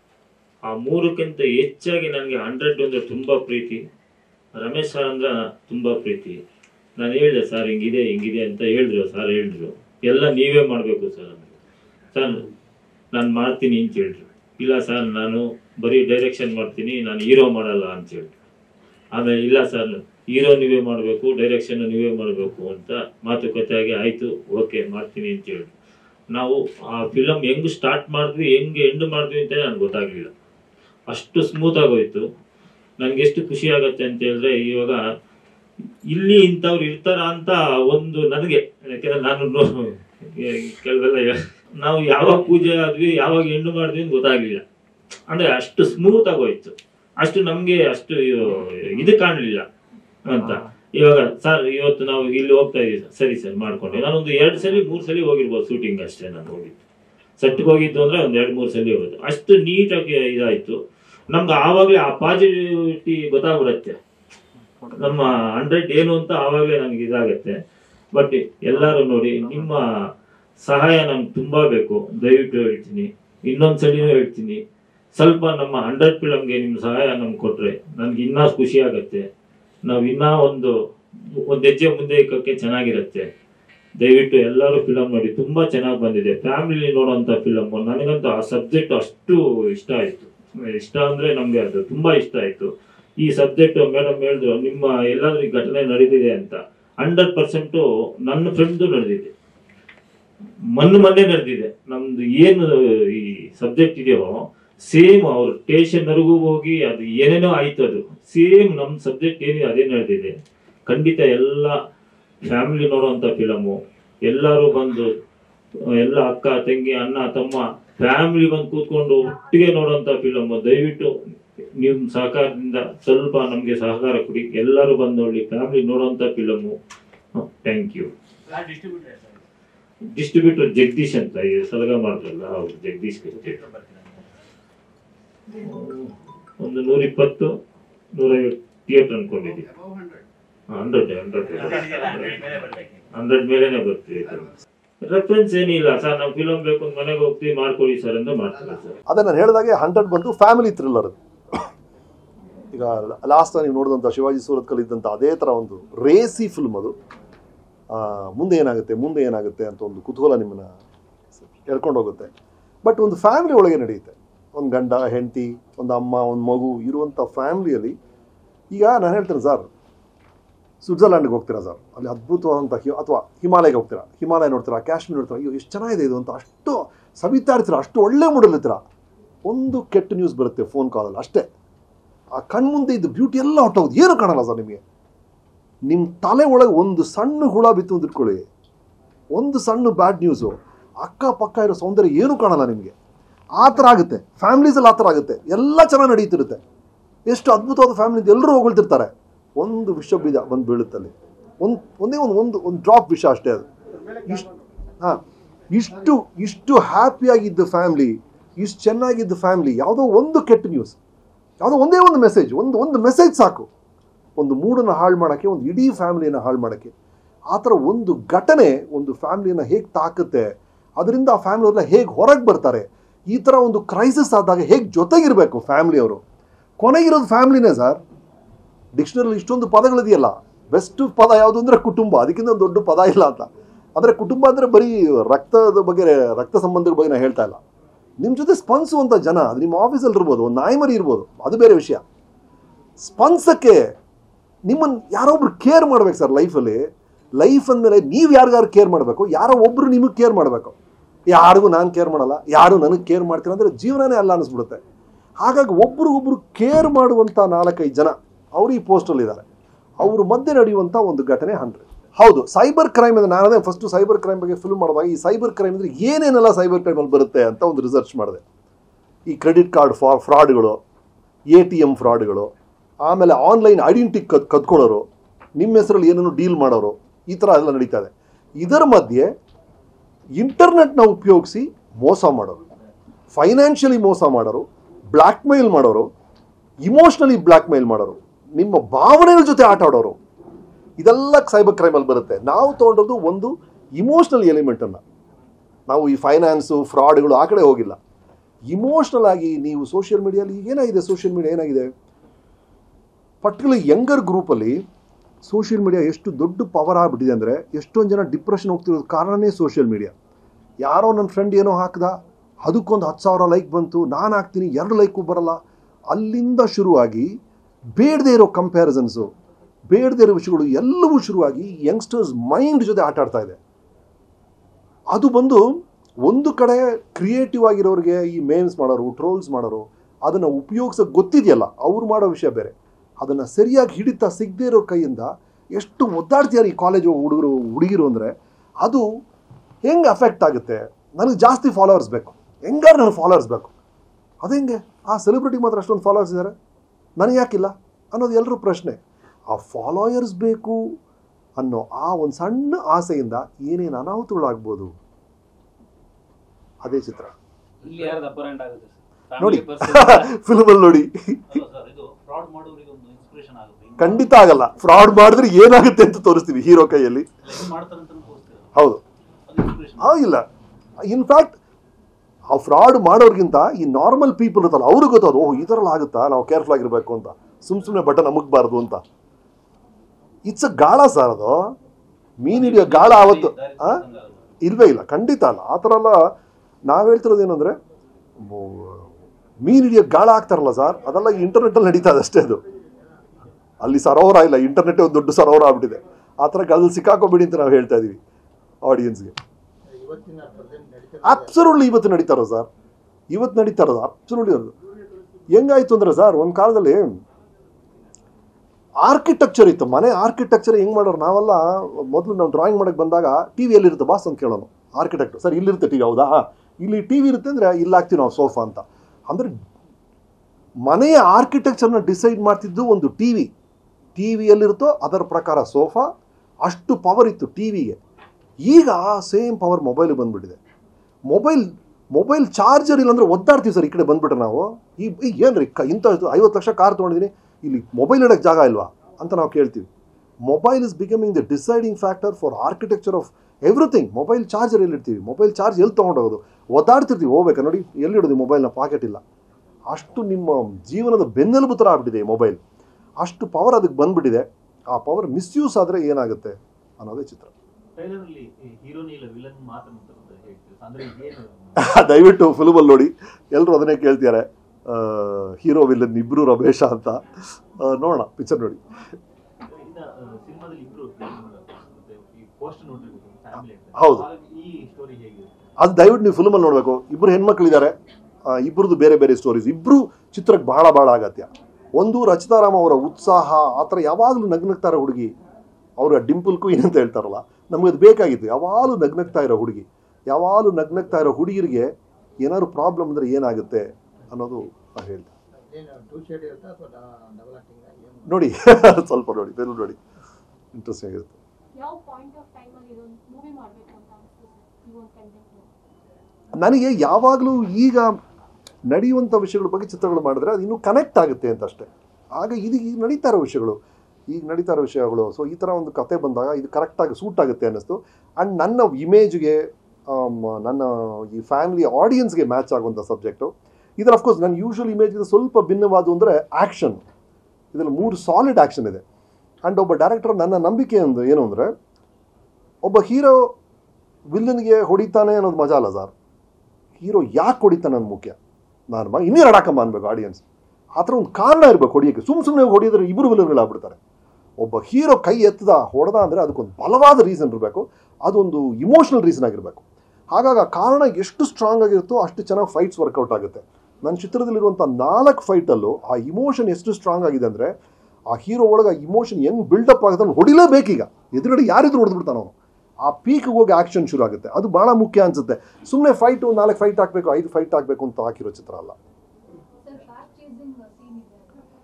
ಆ ಮೂರಕ್ಕಿಂತ ಹೆಚ್ಚಾಗಿ ನನಗೆ ಹಂಡ್ರೆಡ್ ಅಂದ್ರೆ ತುಂಬ ಪ್ರೀತಿ ರಮೇಶ್ ಸರ್ ಅಂದ್ರೆ ತುಂಬ ಪ್ರೀತಿ ನಾನು ಹೇಳಿದೆ ಸರ್ ಹಿಂಗಿದೆ ಹಿಂಗಿದೆ ಅಂತ ಹೇಳಿದ್ರು ಸರ್ ಹೇಳಿದ್ರು ಎಲ್ಲ ನೀವೇ ಮಾಡಬೇಕು ಸರ್ ಅಂದ್ರು ಸರ್ ನಾನು ಮಾಡ್ತೀನಿ ಅಂತ ಹೇಳಿದ್ರು ಇಲ್ಲ ಸರ್ ನಾನು ಬರೀ ಡೈರೆಕ್ಷನ್ ಮಾಡ್ತೀನಿ ನಾನು ಹೀರೋ ಮಾಡಲ್ಲ ಅಂತ ಹೇಳಿದ್ರು ಆಮೇಲೆ ಇಲ್ಲ ಸರ್ ಹೀರೋ ನೀವೇ ಮಾಡಬೇಕು ಡೈರೆಕ್ಷನ್ ನೀವೇ ಮಾಡಬೇಕು ಅಂತ ಮಾತುಕತೆ ಆಗಿ ಆಯಿತು ಓಕೆ ಮಾಡ್ತೀನಿ ಅಂತ ಹೇಳಿದ್ರು ನಾವು ಆ ಫಿಲಮ್ ಹೆಂಗ್ ಸ್ಟಾರ್ಟ್ ಮಾಡಿದ್ವಿ ಹೆಂಗ್ ಎಂಡ್ ಮಾಡಿದ್ವಿ ಅಂತ ನನಗೆ ಗೊತ್ತಾಗ್ಲಿಲ್ಲ ಅಷ್ಟು ಸ್ಮೂತ್ ಆಗೋಯ್ತು ನನ್ಗೆ ಎಷ್ಟು ಖುಷಿ ಆಗತ್ತೆ ಅಂತ ಹೇಳಿದ್ರೆ ಇವಾಗ ಇಲ್ಲಿ ಇಂಥವ್ರು ಇರ್ತಾರ ಅಂತ ಒಂದು ನನಗೆ ಯಾಕೆಂದ್ರೆ ನಾನು ನೋ- ಕೆಲವೆಲ್ಲ ಯಾ- ನಾವು ಯಾವಾಗ ಪೂಜೆ ಆದ್ವಿ ಯಾವಾಗ ಎಂಡು ಮಾಡಿದ್ವಿ ಅಂತ ಗೊತ್ತಾಗ್ಲಿಲ್ಲ ಅಂದ್ರೆ ಅಷ್ಟು ಸ್ಮೂತ್ ಆಗೋಯ್ತು ಅಷ್ಟು ನಮ್ಗೆ ಅಷ್ಟು ಇದು ಕಾಣಲಿಲ್ಲ ಅಂತ ಇವಾಗ ಸರ್ ಇವತ್ತು ನಾವು ಇಲ್ಲಿ ಹೋಗ್ತಾ ಇದೀವಿ ಸರ್. ಸರಿ ಸರ್ ಮಾಡ್ಕೊಂಡೆ ನಾನೊಂದು ಎರಡು ಸಲ ಮೂರು ಸಲ ಹೋಗಿರ್ಬೋದು ಶೂಟಿಂಗ್ ಅಷ್ಟೇ ನಾನು ಹೋಗಿದ್ದು ಸೆಟ್ಗೆ ಹೋಗಿದ್ದು ಅಂದ್ರೆ ಒಂದು ಎರಡು ಮೂರು ಸಲ ಹೋಗಿದ್ದು ಅಷ್ಟು ನೀಟಾಗಿ ಇದಾಯ್ತು ನಮ್ಗೆ ಆವಾಗಲೇ ಆ ಪಾಸಿಟಿವಿಟಿ ಗೊತ್ತಾಗ್ಬಿಡತ್ತೆ ನಮ್ಮ ಹಂಡ್ರೆಡ್ ಏನು ಅಂತ ಆವಾಗಲೇ ನನಗೆ ಇದಾಗತ್ತೆ ಬಟ್ ಎಲ್ಲರೂ ನೋಡಿ ನಿಮ್ಮ ಸಹಾಯ ನಮ್ಗೆ ತುಂಬಾ ಬೇಕು ದಯವಿಟ್ಟು ಹೇಳ್ತೀನಿ ಇನ್ನೊಂದ್ ಸಲಿನೂ ಹೇಳ್ತೀನಿ ಸ್ವಲ್ಪ ನಮ್ಮ ಹಂಡ್ರೆಡ್ ಫಿಲಮ್ಗೆ ನಿಮ್ಮ ಸಹಾಯ ನಮ್ಗೆ ಕೊಟ್ರೆ ನನ್ಗೆ ಇನ್ನೂ ಖುಷಿ ಆಗತ್ತೆ ನಾವು ಇನ್ನೂ ಒಂದು ಒಂದು ಹೆಜ್ಜೆ ಮುಂದೆ ಇಕ್ಕಕ್ಕೆ ಚೆನ್ನಾಗಿರುತ್ತೆ ದಯವಿಟ್ಟು ಎಲ್ಲರೂ ಫಿಲಮ್ ನೋಡಿ ತುಂಬಾ ಚೆನ್ನಾಗಿ ಬಂದಿದೆ ಫ್ಯಾಮಿಲಿ ನೋಡೋಂಥ ಫಿಲಮ್ ನನಗಂತೂ ಆ ಸಬ್ಜೆಕ್ಟ್ ಅಷ್ಟು ಇಷ್ಟ ಆಯ್ತು ಇಷ್ಟ ಅಂದ್ರೆ ನಮ್ಗೆ ಅದು ತುಂಬಾ ಇಷ್ಟ ಆಯ್ತು ಈ ಸಬ್ಜೆಕ್ಟ್ ಮೇಡಮ್ ಹೇಳಿದ್ರು ನಿಮ್ಮ ಎಲ್ಲಾದ್ರೂ ಈ ಘಟನೆ ನಡೆದಿದೆ ಅಂತ ಹಂಡ್ರೆಡ್ ಪರ್ಸೆಂಟು ನನ್ನ ಫ್ರೆಂಡ್ದು ನಡೆದಿದೆ ಮೊನ್ನೆ ಮೊನ್ನೆ ನಡೆದಿದೆ ನಮ್ದು ಏನು ಈ ಸಬ್ಜೆಕ್ಟ್ ಇದೆಯೋ ಸೇಮ್ ಅವ್ರ ಸ್ಟೇಷನ್ವರೆಗೂ ಹೋಗಿ ಅದು ಏನೇನೋ ಆಯ್ತು ಅದು ಸೇಮ್ ನಮ್ಮ ಸಬ್ಜೆಕ್ಟ್ ಏನಿದೆ ಅದೇ ನಡೆದಿದೆ ಖಂಡಿತ ಎಲ್ಲ ಫ್ಯಾಮಿಲಿ ನೋಡುವಂಥ ಫಿಲಮು ಎಲ್ಲರೂ ಬಂದು ಎಲ್ಲ ಅಕ್ಕ ತಂಗಿ ಅಣ್ಣ ತಮ್ಮ ಫ್ಯಾಮಿಲಿ ಬಂದು ಕೂತ್ಕೊಂಡು ಒಟ್ಟಿಗೆ ನೋಡುವಂಥ ಫಿಲಮು ದಯವಿಟ್ಟು ನಿಮ್ಮ ಸಹಕಾರದಿಂದ ಸ್ವಲ್ಪ ನಮಗೆ ಸಹಕಾರ ಕೊಡಿ ಎಲ್ಲರೂ ಬಂದು ನೋಡಿ ಫ್ಯಾಮಿಲಿ ನೋಡುವಂಥ film thank you distributor Jagadish ಅಂತ ಈ ಸಲಗ ಮಾಡಿದ್ರಲ್ಲ ಹೌದು ಜಗದೀಶ್ ಕಷ್ಟೇ ಒಂದು ನೂರ ಇಪ್ಪತ್ತು ನೂರೈವತ್ತು ಥಿಯೇಟರ್ ಅನ್ಕೊಂಡಿದ್ದೀವಿ ಹಂಡ್ರೆಡ್ ಹಂಡ್ರೆಡ್ ಹಂಡ್ರೆಡ್ ಮೇಲೆನೆ ಬರ್ತೀವಿ ರೆಫರೆನ್ಸ್ ಏನಿಲ್ಲ ಸರ್ ನಾವು ಫಿಲಮ್ ಬೇಕು ಅಂತ ಮನೆಗೆ ಹೋಗ್ತೀವಿ ಮಾಡ್ಕೊಡಿ ಸರ್ ಅಂತ ಮಾಡ್ತಾರೆ ಸರ್ ಅದೇ ನಾನು ಹೇಳಿದಾಗೆ ಹಂಡ್ರೆಡ್ ಬಂದು ಫ್ಯಾಮಿಲಿ ಥ್ರಿಲ್ಲರ್ ಅದು ಈಗ ಲಾಸ್ಟ್ ನೀವು ನೋಡಿದಂಥ ಶಿವಾಜಿ ಸೂರತ್ಕಲ್ ಇದ್ದಂಥ ಅದೇ ಥರ ಒಂದು ರೇಸಿ ಫಿಲ್ಮ್ ಅದು ಆ, ಮುಂದೆ ಏನಾಗುತ್ತೆ ಮುಂದೆ ಏನಾಗುತ್ತೆ ಅಂತ ಒಂದು ಕುತೂಹಲ ನಿಮ್ಮನ್ನ ಎಳ್ಕೊಂಡು ಹೋಗುತ್ತೆ ಬಟ್ ಒಂದು ಫ್ಯಾಮಿಲಿ ಒಳಗೆ ನಡೆಯುತ್ತೆ ಒಂದು ಗಂಡ ಹೆಂಡತಿ ಒಂದು ಅಮ್ಮ ಒಂದು ಮಗು ಇರುವಂಥ ಫ್ಯಾಮಿಲಿಯಲ್ಲಿ ಈಗ ನಾನು ಹೇಳ್ತೇನೆ ಸರ್ ಸ್ವಿಟ್ಜರ್ಲ್ಯಾಂಡ್ಗೆ ಹೋಗ್ತೀರಾ ಸರ್ ಅಲ್ಲಿ ಅದ್ಭುತವಾದಂಥ ಹಿ ಅಥವಾ ಹಿಮಾಲಯಕ್ಕೆ ಹೋಗ್ತೀರಾ ಹಿಮಾಲಯ ನೋಡ್ತೀರಾ ಕಾಶ್ಮೀರ ನೋಡ್ತೀರಾ ಅಯ್ಯೋ ಎಷ್ಟು ಚೆನ್ನಾಗಿದೆ ಇದು ಅಂತ ಅಷ್ಟು ಸವಿತಾ ಇರ್ತೀರ ಅಷ್ಟು ಒಳ್ಳೆ ಮೂಡಲ್ ಇರ್ತೀರ ಒಂದು ಕೆಟ್ಟ ನ್ಯೂಸ್ ಬರುತ್ತೆ ಫೋನ್ ಕಾಲಲ್ಲಿ ಅಷ್ಟೇ ಆ ಕಣ್ಮುಂದೆ ಇದ್ದ ಬ್ಯೂಟಿ ಎಲ್ಲ ಹೊಟ್ಟೋಗುದು ಏನು ಕಾಣಲ್ಲ ಸರ್ ನಿಮಗೆ ನಿಮ್ಮ ತಲೆ ಒಳಗೆ ಒಂದು ಸಣ್ಣ ಹುಳ ಬಿತ್ತು ಅಂತ ಇಟ್ಕೊಳ್ಳಿ ಒಂದು ಸಣ್ಣ ಬ್ಯಾಡ್ ನ್ಯೂಸು ಅಕ್ಕಪಕ್ಕ ಇರೋ ಸೌಂದರ್ಯ ಏನೂ ಕಾಣಲ್ಲ ನಿಮಗೆ ಆ ಥರ ಆಗುತ್ತೆ ಫ್ಯಾಮ್ಲೀಸಲ್ಲಿ ಆ ಥರ ಆಗುತ್ತೆ ಎಲ್ಲ ಚೆನ್ನಾಗಿ ನಡೀತಿರುತ್ತೆ ಎಷ್ಟು ಅದ್ಭುತವಾದ ಫ್ಯಾಮಿಲಿ ಎಲ್ಲರೂ ಹೊಗಳ್ತಿರ್ತಾರೆ ಒಂದು ವಿಷ ಬೀಜ ಬಂದು ಬೀಳುತ್ತಲ್ಲಿ ಒಂದು ಒಂದೇ ಒಂದು ಒಂದು ಒಂದು ಡ್ರಾಪ್ ವಿಷ ಅಷ್ಟೇ ಅದು ಇಷ್ಟು ಹಾಂ ಇಷ್ಟು ಇಷ್ಟು ಹ್ಯಾಪಿಯಾಗಿದ್ದ ಫ್ಯಾಮ್ಲಿ ಇಷ್ಟು ಚೆನ್ನಾಗಿದ್ದ ಫ್ಯಾಮ್ಲಿ ಯಾವುದೋ ಒಂದು ಕೆಟ್ಟ ನ್ಯೂಸ್ ಯಾವುದೋ ಒಂದೇ ಒಂದು ಮೆಸೇಜ್ ಒಂದು ಒಂದು ಮೆಸೇಜ್ ಸಾಕು ಒಂದು ಮೂಡನ್ನು ಹಾಳು ಮಾಡೋಕ್ಕೆ ಒಂದು ಇಡೀ ಫ್ಯಾಮಿಲಿಯನ್ನು ಹಾಳು ಮಾಡೋಕ್ಕೆ ಆ ಥರ ಒಂದು ಘಟನೆ ಒಂದು ಫ್ಯಾಮಿಲಿಯನ್ನು ಹೇಗೆ ತಾಕುತ್ತೆ ಅದರಿಂದ ಆ ಫ್ಯಾಮಿಲಿಯವ್ರೆಲ್ಲ ಹೇಗೆ ಹೊರಗೆ ಬರ್ತಾರೆ ಈ ಥರ ಒಂದು ಕ್ರೈಸಿಸ್ ಆದಾಗ ಹೇಗೆ ಜೊತೆಗಿರಬೇಕು ಫ್ಯಾಮಿಲಿಯವರು ಕೊನೆಗಿರೋದು ಫ್ಯಾಮಿಲಿನೇ ಸರ್ ಡಿಕ್ಷನರಿ ಇಷ್ಟೊಂದು ಪದಗಳಿದೆಯಲ್ಲ ಬೆಸ್ಟ್ ಪದ ಯಾವುದು ಅಂದರೆ ಕುಟುಂಬ ಅದಕ್ಕಿಂತ ಒಂದು ದೊಡ್ಡ ಪದ ಇಲ್ಲ ಅಂತ ಅಂದರೆ ಕುಟುಂಬ ಅಂದರೆ ಬರೀ ರಕ್ತದ ಬಗ್ಗೆ ರಕ್ತ ಸಂಬಂಧದ ಬಗ್ಗೆ ನಾನು ಹೇಳ್ತಾ ಇಲ್ಲ ನಿಮ್ಮ ಜೊತೆ ಸ್ಪಂದಿಸುವಂಥ ಜನ ಅದು ನಿಮ್ಮ ಆಫೀಸಲ್ಲಿ ಇರ್ಬೋದು ಒಂದು ನಾಯಿಮರಿ ಇರ್ಬೋದು ಅದು ಬೇರೆ ವಿಷಯ ಸ್ಪಂದಿಸಕ್ಕೆ ನಿಮ್ಮನ್ನು ಯಾರೊಬ್ರು ಕೇರ್ ಮಾಡ್ಬೇಕು ಸರ್ ಲೈಫಲ್ಲಿ ಲೈಫ್ ಅಂದಮೇಲೆ ನೀವು ಯಾರಿಗಾರು ಕೇರ್ ಮಾಡಬೇಕು ಯಾರೋ ಒಬ್ರು ನಿಮಗೆ ಕೇರ್ ಮಾಡಬೇಕು ಯಾರಿಗೂ ನಾನು ಕೇರ್ ಮಾಡಲ್ಲ ಯಾರು ನನಗೆ ಕೇರ್ ಮಾಡ್ತೀರ ಅಂದರೆ ಜೀವನನೇ ಅಲ್ಲ ಅನ್ನಿಸ್ಬಿಡುತ್ತೆ ಹಾಗಾಗಿ ಒಬ್ರಿಗೊಬ್ರು ಕೇರ್ ಮಾಡುವಂಥ ನಾಲ್ಕೈದು ಜನ ಅವರು ಈ ಪೋಸ್ಟಲ್ಲಿದ್ದಾರೆ ಅವ್ರ ಮಧ್ಯೆ ನಡೆಯುವಂಥ ಒಂದು ಘಟನೆ ಹಂಡ್ರೆಡ್ ಹೌದು ಸೈಬರ್ ಕ್ರೈಮ್ ಅಂದರೆ ನಾನು ಅದೇ ಫಸ್ಟು ಸೈಬರ್ ಕ್ರೈಮ್ ಬಗ್ಗೆ ಫಿಲ್ಮ್ ಮಾಡುವಾಗ ಈ ಸೈಬರ್ ಕ್ರೈಮ್ ಅಂದರೆ ಏನೇನೆಲ್ಲ ಸೈಬರ್ ಕ್ರೈಮಲ್ಲಿ ಬರುತ್ತೆ ಅಂತ ಒಂದು ರಿಸರ್ಚ್ ಮಾಡಿದೆ ಈ ಕ್ರೆಡಿಟ್ ಕಾರ್ಡ್ ಫಾ ಫ್ರಾಡ್ಗಳು ಎ ಟಿ ಎಮ್ ಫ್ರಾಡ್ಗಳು ಆಮೇಲೆ ಆನ್ಲೈನ್ ಐಡೆಂಟಿ ಕದ್ ಕದ್ಕೊಳ್ಳೋರು ನಿಮ್ಮ ಹೆಸರಲ್ಲಿ ಏನನ್ನು ಡೀಲ್ ಮಾಡೋರು ಈ ಥರ ಎಲ್ಲ ನಡೀತಾ ಇದೆ ಇದರ ಮಧ್ಯೆ ಇಂಟರ್ನೆಟ್ನ ಉಪಯೋಗಿಸಿ ಮೋಸ ಮಾಡೋರು ಫೈನಾನ್ಷಿಯಲಿ ಮೋಸ ಮಾಡೋರು ಬ್ಲ್ಯಾಕ್ ಮೇಲ್ ಮಾಡೋರು ಇಮೋಷ್ನಲಿ ಬ್ಲ್ಯಾಕ್ ಮೇಲ್ ಮಾಡೋರು ನಿಮ್ಮ ಭಾವನೆಗಳ ಜೊತೆ ಆಟ ಆಡೋರು ಇದೆಲ್ಲ ಸೈಬರ್ ಕ್ರೈಮಲ್ಲಿ ಬರುತ್ತೆ ನಾವು ತೊಗೊಂಡದ್ದು ಒಂದು ಇಮೋಷ್ನಲ್ ಎಲಿಮೆಂಟನ್ನು ನಾವು ಈ ಫೈನಾನ್ಸು ಫ್ರಾಡ್ಗಳು ಆ ಕಡೆ ಹೋಗಿಲ್ಲ ಇಮೋಷ್ನಲ್ ಆಗಿ ನೀವು ಸೋಷಿಯಲ್ ಮೀಡಿಯಲ್ಲಿ ಏನಾಗಿದೆ ಸೋಷಿಯಲ್ ಮೀಡಿಯಾ ಏನಾಗಿದೆ ಪರ್ಟಿಕ್ಯುಲರ್ ಯಂಗರ್ ಗ್ರೂಪಲ್ಲಿ ಸೋಷಿಯಲ್ ಮೀಡಿಯಾ ಎಷ್ಟು ದೊಡ್ಡ ಪವರ್ ಆಗಿಬಿಟ್ಟಿದೆ ಅಂದರೆ ಎಷ್ಟೊಂದು ಜನ ಡಿಪ್ರೆಷನ್ ಹೋಗ್ತಿರೋದು ಕಾರಣನೇ ಸೋಷಿಯಲ್ ಮೀಡಿಯಾ ಯಾರೋ ನನ್ನ ಫ್ರೆಂಡ್ ಏನೋ ಹಾಕ್ದ ಅದಕ್ಕೊಂದು ಹತ್ತು ಸಾವಿರ ಲೈಕ್ ಬಂತು ನಾನು ಹಾಕ್ತೀನಿ ಎರಡು ಲೈಕು ಬರಲ್ಲ ಅಲ್ಲಿಂದ ಶುರುವಾಗಿ ಬೇಡದೇ ಇರೋ ಕಂಪ್ಯಾರಿಸನ್ಸು ಬೇಡದೇ ಇರೋ ವಿಷಯಗಳು ಎಲ್ಲವೂ ಶುರುವಾಗಿ ಯಂಗ್ಸ್ಟರ್ಸ್ ಮೈಂಡ್ ಜೊತೆ ಆಟ ಆಡ್ತಾ ಇದೆ ಅದು ಬಂದು ಒಂದು ಕಡೆ ಕ್ರಿಯೇಟಿವ್ ಆಗಿರೋರಿಗೆ ಈ ಮೇಮ್ಸ್ ಮಾಡೋರು ಟ್ರೋಲ್ಸ್ ಮಾಡೋರು ಅದನ್ನು ಉಪಯೋಗಿಸೋಕೆ ಗೊತ್ತಿದೆಯಲ್ಲ ಅವ್ರು ಮಾಡೋ ವಿಷಯ ಬೇರೆ ಅದನ್ನು ಸರಿಯಾಗಿ ಹಿಡಿತಾ ಸಿಗದೇ ಇರೋ ಕೈಯಿಂದ ಎಷ್ಟು ಒದ್ದಾಡ್ತಿದ್ದಾರೆ ಈ ಕಾಲೇಜು ಹುಡುಗರು ಹುಡುಗಿರು ಅಂದರೆ ಅದು ಹೆಂಗೆ ಅಫೆಕ್ಟ್ ಆಗುತ್ತೆ ನನಗೆ ಜಾಸ್ತಿ ಫಾಲೋವರ್ಸ್ ಬೇಕು ಹೆಂಗಾರು ನನಗೆ ಫಾಲೋವರ್ಸ್ ಬೇಕು ಅದು ಹೆಂಗೆ ಆ ಸೆಲೆಬ್ರಿಟಿ ಮಾತ್ರ ಅಷ್ಟೊಂದು ಫಾಲೋವರ್ಸ್ ಇದ್ದಾರೆ ನನಗೆ ಯಾಕಿಲ್ಲ ಅನ್ನೋದು ಎಲ್ಲರೂ ಪ್ರಶ್ನೆ ಆ ಫಾಲೋಯರ್ಸ್ ಬೇಕು ಅನ್ನೋ ಆ ಒಂದು ಸಣ್ಣ ಆಸೆಯಿಂದ ಏನೇನು ಅನಾಹುತಗಳಾಗ್ಬೋದು ಅದೇ ಚಿತ್ರ ಇಲ್ಲಿ ಯಾರ್ದು ಅಪರೆಂಟ್ ಆಗುತ್ತೆ ಸರ್ ನೋಡಿ ಫ್ಯಾಮಿಲಿ ಪರ್ಸನ್ ಫಿಲ್ಮಲ್ಲಿ ನೋಡಿ ಸರ್ ಇದು ಫ್ರಾಡ್ ಮಾಡೋರಿಗೆ ಒಂದು ಇನ್ಸ್ಪಿರೇಷನ್ ಆಗುತ್ತೆ ಹಿಂಗ್ ಖಂಡಿತ ಆಗಲ್ಲ ಫ್ರಾಡ್ ಮಾಡಿದ್ರೆ ಏನಾಗುತ್ತೆ ಅಂತ ತೋರಿಸ್ತೀವಿ ಹೀರೋ ಕೈಯಲ್ಲಿ ಹೆಂಗ್ ಮಾಡ್ತಾರೆ ಅಂತ ತೋರಿಸ್ತೀರ ಹೌದು ಅದು ಇನ್ಸ್ಪಿರೇಷನ್ ಆಗಿಲ್ಲ ಇನ್ಫ್ಯಾಕ್ಟ್ ಆ ಫ್ರಾಡ್ ಮಾಡೋರ್ಗಿಂತ ಈ ನಾರ್ಮಲ್ ಪೀಪಲ್ ಇರ್ತಲ್ಲ ಅವ್ರಿಗೆ ಗೊತ್ತದು ಓಹ್ ಈ ಥರ ಎಲ್ಲ ಆಗುತ್ತಾ ನಾವು ಕೇರ್ಫುಲ್ ಆಗಿರ್ಬೇಕು ಅಂತ ಸುಮ್ ಸುಮ್ಮನೆ ಬಟನ್ ಅಮುಕ್ಬಾರ್ದು ಅಂತ ಇಟ್ಸ್ ಅ ಗಾಳ ಸರ್ ಅದು ಮೀನ್ ಹಿಡಿಯೋ ಗಾಳ ಆವತ್ತು ಆ? ಇಲ್ವೇ ಇಲ್ಲ ಖಂಡಿತ ಅಲ್ಲ ಆ ಥರ ಎಲ್ಲ ನಾವು ಹೇಳ್ತಿರೋದು ಏನಂದರೆ ಮೀನ್ ಹಿಡಿಯೋ ಗಾಳ ಆಗ್ತಾರಲ್ಲ ಸರ್ ಅದೆಲ್ಲ ಇಂಟರ್ನೆಟ್ಟಲ್ಲಿ ನಡೀತಾ ಇದೆ ಅಷ್ಟೇ ಅದು ಅಲ್ಲಿ ಸರೋವರ ಇಲ್ಲ ಇಂಟರ್ನೆಟ್ ಒಂದು ದೊಡ್ಡ ಸರೋವರ ಆಗ್ಬಿಟ್ಟಿದೆ ಆ ಥರ ಗಾಲದಲ್ಲಿ ಸಿಕ್ಕಾಕೋಬೇಡಿ ಅಂತ ನಾವು ಹೇಳ್ತಾ ಇದೀವಿ ಆಡಿಯನ್ಸ್ಗೆ ಅಬ್ಸಲ್ಯೂಟ್ಲಿ ಇವತ್ತು ನಡೀತಾ ಇರೋದು ಸರ್ ಇವತ್ತು ನಡೀತಾ ಇರೋದು ಅಬ್ಸಲ್ಯೂಟ್ಲಿ ಅದು ಹೆಂಗಾಯ್ತು ಅಂದ್ರೆ ಸರ್ ಒಂದು ಕಾಲದಲ್ಲಿ ಆರ್ಕಿಟೆಕ್ಚರ್ ಇತ್ತು ಮನೆ ಆರ್ಕಿಟೆಕ್ಚರ್ ಹೆಂಗ್ ಮಾಡೋರು ನಾವೆಲ್ಲ ಮೊದಲು ನಾವು ಡ್ರಾಯಿಂಗ್ ಮಾಡಕ್ಕೆ ಬಂದಾಗ ಟಿ ವಿ ಎಲ್ಲಿರುತ್ತೆ ಬಾಸ್ ಅಂತ ಕೇಳೋನು ಆರ್ಕಿಟೆಕ್ಟ್ ಸರ್ ಇಲ್ಲಿರುತ್ತೆ ಟಿ ವಿ ಹೌದಾ ಹಾಂ ಇಲ್ಲಿ ಟಿ ವಿ ಇರುತ್ತೆ ಅಂದರೆ ಇಲ್ಲಿ ಹಾಕ್ತೀವಿ ನಾವು ಸೋಫಾ ಅಂತ ಅಂದರೆ ಮನೆಯ ಆರ್ಕಿಟೆಕ್ಚರ್ನ ಡಿಸೈಡ್ ಮಾಡ್ತಿದ್ದು ಒಂದು ಟಿ ವಿ ಟಿ ವಿಯಲ್ಲಿರುತ್ತೋ ಅದರ ಪ್ರಕಾರ ಸೋಫಾ ಅಷ್ಟು ಪವರ್ ಇತ್ತು ಟಿ ವಿಗೆ ಈಗ ಸೇಮ್ ಪವರ್ ಮೊಬೈಲ್ ಬಂದ್ಬಿಟ್ಟಿದೆ ಮೊಬೈಲ್ ಮೊಬೈಲ್ ಚಾರ್ಜರ್ ಇಲ್ಲಾಂದ್ರೆ ಒದ್ದಾಡ್ತೀವಿ ಸರ್ ಈ ಕಡೆ ಬಂದ್ಬಿಟ್ರೆ ನಾವು ಈ ಈಗ ಏನ್ರಿ ಕ ಇಂಥ ಐವತ್ತು ಲಕ್ಷ ಕಾರ್ ತೊಗೊಂಡಿದ್ದೀನಿ ಇಲ್ಲಿ ಮೊಬೈಲ್ ಇಡೋಕ್ಕೆ ಜಾಗ ಇಲ್ವಾ ಅಂತ ನಾವು ಕೇಳ್ತೀವಿ mobile is becoming the deciding factor for architecture of everything mobile charger ಎಲ್ಲಿಡ್ತೀವಿ ಮೊಬೈಲ್ ಚಾರ್ಜ್ ಎಲ್ಲಿ ತೊಗೊಂಡೋಗೋದು ಒದ್ದಾಡ್ತಿರ್ತೀವಿ ಹೋಗ್ಬೇಕಾ ನೋಡಿ ಎಲ್ಲಿಡೋದು ಮೊಬೈಲ್ನ ಪಾಕೆಟ್ ಇಲ್ಲ ಅಷ್ಟು ನಿಮ್ಮ ಜೀವನದ ಬೆನ್ನೆಲುಬು ಥರ ಆಗ್ಬಿಟ್ಟಿದೆ ಈ ಮೊಬೈಲ್ ಅಷ್ಟು ಪವರ್ ಅದಕ್ಕೆ ಬಂದ್ಬಿಟ್ಟಿದೆ ಆ ಪವರ್ ಮಿಸ್ಯೂಸ್ ಆದರೆ ಏನಾಗುತ್ತೆ ಅನ್ನೋದೇ ಚಿತ್ರ ಟ್ರೈಲರ್ ಅಲ್ಲಿ ಹೀರೋನಿ ಇಲ್ಲ ವಿಲನ್ ಮಾತ್ರ ಅಂತ ಹೇಳ್ತೀವಿ ಅಂದ್ರೆ ಏನು ದಯವಿಟ್ಟು ಫಿಲ್ಮಲ್ಲಿ ನೋಡಿ ಎಲ್ಲರೂ ಅದನ್ನೇ ಕೇಳ್ತಿದ್ದಾರೆ ಹೀರೋ ವಿಲ್ಲನ್ ಇಬ್ರು ರಮೇಶ ಅಂತ ಆ, ನೋಡೋಣ ಪಿಕ್ಚರ್ ನೋಡಿ ಇನ್ನ ಸಿನಿಮಾದಲ್ಲಿ ಇಬ್ರು ಮತ್ತೆ ಈ ಪೋಸ್ಟ್ ನೋಡಿರ್ಬೋದು ಫ್ಯಾಮಿಲಿ ಅಂತ ಹೌದು. ಹಾಗಾಗಿ ಈ ಸ್ಟೋರಿ ಹೇಗಿದೆ ಅದು ದಯವಿಟ್ಟು ನೀವು ಫಿಲ್ಮಲ್ಲಿ ನೋಡಬೇಕು ಇಬ್ಬರು ಹೆಣ್ಮಕ್ಳಿದ್ದಾರೆ ಇಬ್ಬರದು ಬೇರೆ ಬೇರೆ ಸ್ಟೋರೀಸ್ ಇಬ್ಬರು ಚಿತ್ರಕ್ಕೆ ಬಹಳ ಬಹಳ ಅಗತ್ಯ ಒಂದು ರಚಿತಾರಾಮ್ ಅವರ ಉತ್ಸಾಹ ಆ ಥರ ಯಾವಾಗಲೂ ನಗ್ನಗ್ತಾ ಇರೋ ಹುಡುಗಿ ಅವರ ಡಿಂಪಲ್ ಕ್ವೀನ್ ಅಂತ ಹೇಳ್ತಾರಲ್ಲ ನಮಗೆ ಅದು ಬೇಕಾಗಿತ್ತು ಯಾವಾಗಲೂ ನಗ್ನಗ್ತಾ ಇರೋ ಹುಡುಗಿ ಯಾವಾಗಲೂ ನಗ್ನಗ್ತಾ ಇರೋ ಹುಡುಗಿರಿಗೆ ಏನಾದ್ರು ಪ್ರಾಬ್ಲಮ್ ಅಂದರೆ ಏನಾಗುತ್ತೆ ಅನ್ನೋದು ನಾನು ಹೇಳ್ದೆ ಟೂ ಶೇಡ್ ಇರುತ್ತಾ ಅಥವಾ ಡಬಲ್ ಆಕ್ಟಿಂಗ್ ಏನು ನೋಡಿ ಸ್ವಲ್ಪ ನೋಡಿ ಬೇರೆ ನೋಡಿ ಇಂಟ್ರೆಸ್ಟಿಂಗ್ ಆಗಿರುತ್ತೆ ಯಾವ ಪಾಯಿಂಟ್ ಆಫ್ ಟೈಮ್ ಅಲ್ಲಿ ಇದೊಂದು ಮೂವಿ ಮಾಡಬೇಕು ಅಂತ ಅನಿಸ್ತು ಸರ್ ಈ ಒಂದು ಕಂಟೆಂಟ್ ನನಗೆ ಯಾವಾಗಲೂ ಈಗ ನಡೆಯುವಂಥ ವಿಷಯಗಳ ಬಗ್ಗೆ ಚಿತ್ರಗಳು ಮಾಡಿದ್ರೆ ಅದು ಇನ್ನೂ ಕನೆಕ್ಟ್ ಆಗುತ್ತೆ ಅಂತ ಅಷ್ಟೇ ಆಗ ಇದು ಈಗ ನಡೀತಾ ಇರೋ ವಿಷಯಗಳು ಈಗ ನಡೀತಾ ಇರೋ ವಿಷಯಗಳು ಸೊ ಈ ಥರ ಒಂದು ಕತೆ ಬಂದಾಗ ಇದು ಕರೆಕ್ಟಾಗಿ ಸೂಟ್ ಆಗುತ್ತೆ ಅನ್ನಿಸ್ತು ಆ್ಯಂಡ್ ನನ್ನ ಇಮೇಜ್ಗೆ ನನ್ನ ಈ ಫ್ಯಾಮಿಲಿ ಆಡಿಯನ್ಸ್ಗೆ ಮ್ಯಾಚ್ ಆಗುವಂಥ ಸಬ್ಜೆಕ್ಟು ಇದರ ಅಫ್ಕೋರ್ಸ್ ನನ್ನ ಯೂಶುವಲ್ ಇಮೇಜ್ಗೆ ಸ್ವಲ್ಪ ಭಿನ್ನವಾದ ಅಂದರೆ ಆ್ಯಕ್ಷನ್ ಇದರಲ್ಲಿ ಮೂರು ಸಾಲಿಡ್ ಆ್ಯಕ್ಷನ್ ಇದೆ ಆ್ಯಂಡ್ ಒಬ್ಬ ಡೈರೆಕ್ಟರ್ ನನ್ನ ನಂಬಿಕೆ ಒಂದು ಏನು ಅಂದರೆ ಒಬ್ಬ ಹೀರೋ ವಿಲ್ಲನ್ಗೆ ಹೊಡಿತಾನೆ ಅನ್ನೋದು ಮಜಾ ಅಲ್ಲ ಸರ್ ಹೀರೋ ಯಾಕೆ ಹೊಡಿತಾನೆ ಅನ್ನೋದು ಮುಖ್ಯ ನಾನು ಮ ಇನ್ನೇ ರಡಾಕಮ್ಮ ಅನ್ಬೇಕು ಆಡಿಯನ್ಸ್ ಆ ಥರ ಒಂದು ಕಾರಣ ಇರಬೇಕು ಹೊಡಿಯೋಕ್ಕೆ ಸುಮ್ಮ ಸುಮ್ಮನೆ ಹೊಡಿಯೋದ್ರೆ ಇಬ್ಬರು ವಿಲನ್ಗಳಾಗ್ಬಿಡ್ತಾರೆ ಒಬ್ಬ ಹೀರೋ ಕೈ ಎತ್ತದ ಹೊಡೆದ ಅಂದರೆ ಅದಕ್ಕೊಂದು ಬಲವಾದ ರೀಸನ್ ಇರಬೇಕು ಅದೊಂದು ಇಮೋಷನಲ್ ರೀಸನ್ ಆಗಿರಬೇಕು ಹಾಗಾಗಿ ಆ ಕಾರಣ ಎಷ್ಟು ಸ್ಟ್ರಾಂಗ್ ಆಗಿರುತ್ತೋ ಅಷ್ಟು ಚೆನ್ನಾಗಿ ಫೈಟ್ಸ್ ವರ್ಕೌಟ್ ಆಗುತ್ತೆ ನನ್ನ ಚಿತ್ರದಲ್ಲಿರುವಂಥ ನಾಲ್ಕು ಫೈಟಲ್ಲೂ ಆ ಇಮೋಷನ್ ಎಷ್ಟು ಸ್ಟ್ರಾಂಗ್ ಆಗಿದೆ ಅಂದರೆ ಆ ಹೀರೋ ಒಳಗೆ ಆ ಇಮೋಷನ್ ಹೆಂಗೆ ಬಿಲ್ಡಪ್ ಆಗುತ್ತೆ ಅವ್ನು ಹೊಡಿಲೇಬೇಕೀಗ ಎದುರುಗಡೆ ಯಾರಿದ್ರು ಹೊಡೆದ್ಬಿಡ್ತಾನೆ ಅವನು ಆ ಪೀಕ್ಗೆ ಹೋಗಿ ಆ್ಯಕ್ಷನ್ ಶುರು ಆಗುತ್ತೆ ಅದು ಭಾಳ ಮುಖ್ಯ ಅನ್ಸುತ್ತೆ ಸುಮ್ಮನೆ ಫೈಟು ನಾಲ್ಕು ಫೈಟ್ ಹಾಕಬೇಕು ಐದು ಫೈಟ್ ಹಾಕಬೇಕು ಅಂತ ಹಾಕಿರೋ ಚಿತ್ರ ಅಲ್ಲ ಸರ್ ಬ್ಯಾಕ್ ಚೇಸಿಂಗ್ ಸೀನ್ ಇದೆ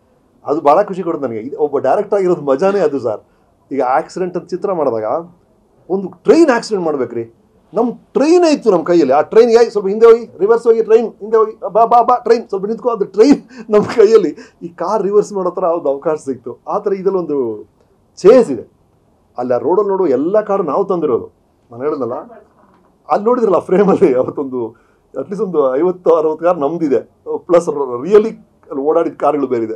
ಅದು ಭಾಳ ಖುಷಿ ಕೊಡುತ್ತೆ ನನಗೆ ಇದು ಒಬ್ಬ ಡೈರೆಕ್ಟ್ ಆಗಿರೋದು ಮಜಾನೇ ಅದು ಸರ್ ಈಗ ಆಕ್ಸಿಡೆಂಟ್ ಅಂತ ಚಿತ್ರ ಮಾಡಿದಾಗ ಒಂದು ಟ್ರೈನ್ ಆಕ್ಸಿಡೆಂಟ್ ಮಾಡ್ಬೇಕ್ರಿ ನಮ್ಮ ಟ್ರೈನೇ ಇತ್ತು ನಮ್ಮ ಕೈಯಲ್ಲಿ ಆ ಟ್ರೈನ್ ಯಾಯಿ ಸ್ವಲ್ಪ ಹಿಂದೆ ಹೋಗಿ ರಿವರ್ಸ್ ಹೋಗಿ ಟ್ರೈನ್ ಹಿಂದೆ ಹೋಗಿ ಬಾ ಬಾ ಬಾ ಟ್ರೈನ್ ಸ್ವಲ್ಪ ನಿಂತ್ಕೊ ಅದು ಟ್ರೈನ್ ನಮ್ಮ ಕೈಯಲ್ಲಿ ಈ ಕಾರ್ ರಿವರ್ಸ್ ಮಾಡೋ ಥರ ಒಂದು ಅವಕಾಶ ಸಿಕ್ತು ಆ ಥರ ಇದರಲ್ಲಿ ಒಂದು ಚೇಸ್ ಇದೆ ಅಲ್ಲಿ ಆ ರೋಡಲ್ಲಿ ನೋಡು ಎಲ್ಲ ಕಾರು ನಾವು ತಂದಿರೋದು ನಾನು ಹೇಳಿದ್ನಲ್ಲ ಅಲ್ಲಿ ನೋಡಿದ್ರಲ್ಲ ಫ್ರೇಮಲ್ಲಿ ಅವತ್ತೊಂದು ಅಟ್ಲೀಸ್ಟ್ ಒಂದು ಐವತ್ತು ಅರವತ್ತು ಕಾರ್ ನಮ್ದಿದೆ ಪ್ಲಸ್ ರಿಯಲಿ ಅಲ್ಲಿ ಓಡಾಡಿದ ಕಾರ್ಗಳು ಬೇರಿದೆ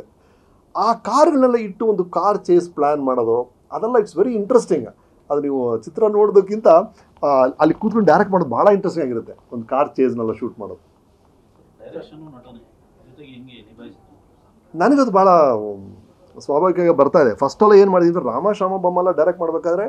ಆ ಕಾರ್ಗಳನ್ನೆಲ್ಲ ಇಟ್ಟು ಒಂದು ಕಾರ್ ಚೇಸ್ ಪ್ಲ್ಯಾನ್ ಮಾಡೋದು ಅದೆಲ್ಲ ಇಟ್ಸ್ ವೆರಿ ಇಂಟ್ರೆಸ್ಟಿಂಗ್ ಅದು ನೀವು ಚಿತ್ರ ನೋಡೋದಕ್ಕಿಂತ ಆ, ಅಲ್ಲಿ ಕೂತ್ಕೊಂಡು ಡೈರೆಕ್ಟ್ ಮಾಡೋದು ಭಾಳ ಇಂಟ್ರೆಸ್ಟಿಂಗ್ ಆಗಿರುತ್ತೆ ಒಂದು ಕಾರ್ ಚೇಸ್ನೆಲ್ಲ ಶೂಟ್ ಮಾಡೋದು ಡೈರೆಕ್ಷನ್ ನಟನೆ ಜೊತೆಗೆ ಹಿಂಗೆ ನಿಭಾಯಿಸಿತು ನನಗದು ಭಾಳ ಸ್ವಾಭಾವಿಕವಾಗಿ ಬರ್ತಾ ಇದೆ ಫಸ್ಟ್ ಎಲ್ಲ ಏನು ಮಾಡಿದ್ವಿ ಅಂದ್ರೆ ರಾಮ ಶ್ಯಾಮ ಬೊಮ್ಮಲ್ಲ ಡೈರೆಕ್ಟ್ ಮಾಡಬೇಕಾದ್ರೆ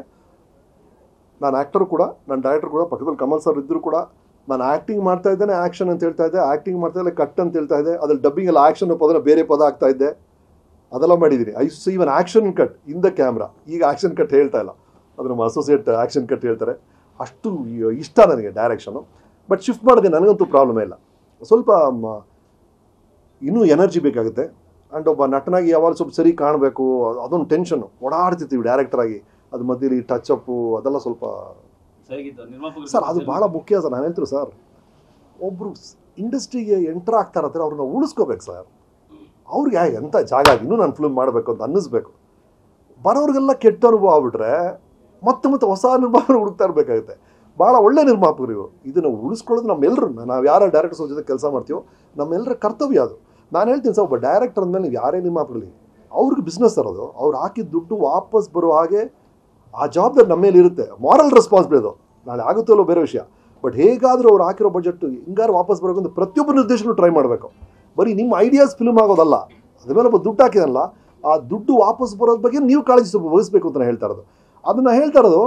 ನಾನು ಆ್ಯಕ್ಟರ್ ಕೂಡ ನಾನು ಡೈರೆಕ್ಟರ್ ಕೂಡ ಪಕ್ಕದಲ್ಲಿ ಕಮಲ್ ಸರ್ ಇದ್ದರೂ ಕೂಡ ನಾನು ಆ್ಯಕ್ಟಿಂಗ್ ಮಾಡ್ತಾ ಇದ್ದೇನೆ ಆ್ಯಕ್ಷನ್ ಅಂತ ಹೇಳ್ತಾ ಇದ್ದೆ ಆ್ಯಕ್ಟಿಂಗ್ ಮಾಡ್ತಾ ಇದ್ದೆ ಕಟ್ ಅಂತ ಹೇಳ್ತಾ ಇದ್ದೆ ಅದ್ರಲ್ಲಿ ಡಬ್ಬಿಂಗ್ ಎಲ್ಲ ಆ್ಯಕ್ಷನ್ ಪದನ ಬೇರೆ ಪದ ಆಗ್ತಾ ಇದ್ದೆ ಅದೆಲ್ಲ ಮಾಡಿದ್ದೀನಿ I see even action cut in the camera ಈಗ ಆ್ಯಕ್ಷನ್ ಕಟ್ ಹೇಳ್ತಾ ಇಲ್ಲ ಅದು ನಮ್ಮ ಅಸೋಸಿಯೇಟ್ ಆ್ಯಕ್ಷನ್ ಕಟ್ ಹೇಳ್ತಾರೆ ಅಷ್ಟು ಇಷ್ಟ ನನಗೆ ಡೈರೆಕ್ಷನು ಬಟ್ ಶಿಫ್ಟ್ ಮಾಡೋದೇ ನನಗಂತೂ ಪ್ರಾಬ್ಲಮೇ ಇಲ್ಲ ಸ್ವಲ್ಪ ಮ- ಇನ್ನೂ ಎನರ್ಜಿ ಬೇಕಾಗುತ್ತೆ ಆ್ಯಂಡ್ ಒಬ್ಬ ನಟನಾಗಿ ಯಾವಾಗ ಸ್ವಲ್ಪ ಸರಿ ಕಾಣಬೇಕು ಅದೊಂದು ಟೆನ್ಷನ್ನು ಓಡಾಡ್ತಿರ್ತೀವಿ ಡೈರೆಕ್ಟರ್ ಆಗಿ ಅದು ಮಧ್ಯದಲ್ಲಿ ಟಚ್ ಅಪ್ಪು ಅದೆಲ್ಲ ಸ್ವಲ್ಪ ಸರಿಗಿದ್ದ ನಿರ್ಮಾಪಕರು ಸರ್ ಅದು ಭಾಳ ಮುಖ್ಯ ಸರ್ ನಾನು ಹೇಳ್ತೀನಿ ಸರ್ ಒಬ್ಬರು ಇಂಡಸ್ಟ್ರಿಗೆ ಎಂಟರ್ ಆಗ್ತಾರಂದ್ರೆ ಅವ್ರನ್ನ ಉಳಿಸ್ಕೋಬೇಕು ಸರ್ ಅವ್ರಿಗೆ ಯಾ- ಎಂಥ ಜಾಗ ಇನ್ನೂ ನಾನು ಫಿಲ್ಮ್ ಮಾಡಬೇಕು ಅಂತ ಅನ್ನಿಸ್ಬೇಕು ಬರೋರಿಗೆಲ್ಲ ಕೆಟ್ಟ ಅನುಭವ ಆಗ್ಬಿಟ್ರೆ ಮತ್ತೆ ಮತ್ತೆ ಹೊಸ ನಿರ್ಮಾಪಕರು ಹುಡುಕ್ತಾ ಇರಬೇಕಾಗುತ್ತೆ ಭಾಳ ಒಳ್ಳೆ ನಿರ್ಮಾಪಕರು ಇವರು ಇದನ್ನು ಉಳಿಸ್ಕೊಳ್ಳೋದು ನಮ್ಮೆಲ್ಲರೂ ನಾವು ಯಾರ ಡೈರೆಕ್ಟರ್ಸ್ ಜೊತೆ ಕೆಲಸ ಮಾಡ್ತೀವೋ ನಮ್ಮೆಲ್ಲರ ಕರ್ತವ್ಯ ಅದು ನಾನು ಹೇಳ್ತೀನಿ ಸರ್ ಒಬ್ಬ ಡೈರೆಕ್ಟರ್ ಅಂದಮೇಲೆ ನೀವು ಯಾರೇ ನಿರ್ಮಾಪಕರಲ್ಲಿ ಅವ್ರಿಗೆ ಬಿಸ್ನೆಸ್ ತರೋದು ಅವ್ರು ಹಾಕಿದ ದುಡ್ಡು ವಾಪಸ್ ಬರೋ ಹಾಗೆ ಆ ಜವಾಬ್ದಾರಿ ನಮ್ಮ ಮೇಲೆ ಇರುತ್ತೆ ಮಾರಲ್ ರೆಸ್ಪಾನ್ಸಿಬಿಲಿಟಿ ಅದು ನಾಳೆ ಆಗುತ್ತೋ ಇಲ್ಲೋ ಬೇರೆ ವಿಷಯ ಬಟ್ ಹೇಗಾದರೂ ಅವ್ರು ಹಾಕಿರೋ ಬಜೆಟ್ ಹಿಂಗಾರು ವಾಪಸ್ ಬರೋಕೆ ಅಂತ ಪ್ರತಿಯೊಬ್ಬ ನಿರ್ದೇಶಕರು ಟ್ರೈ ಮಾಡಬೇಕು ಬರೀ ನಿಮ್ಮ ಐಡಿಯಾಸ್ ಫಿಲ್ಮ್ ಆಗೋದಲ್ಲ ಅದ್ರ ಮೇಲೆ ಒಬ್ಬ ದುಡ್ಡು ಹಾಕಿದಲ್ಲ ಆ ದುಡ್ಡು ವಾಪಸ್ ಬರೋದ್ರ ಬಗ್ಗೆ ನೀವು ಕಾಳಜಿ ಸ್ವಲ್ಪ ವಹಿಸ್ಬೇಕು ಅಂತ ನಾನು ಹೇಳ್ತಾ ಇರೋದು ಅದನ್ನು ಹೇಳ್ತಾ ಇರೋದು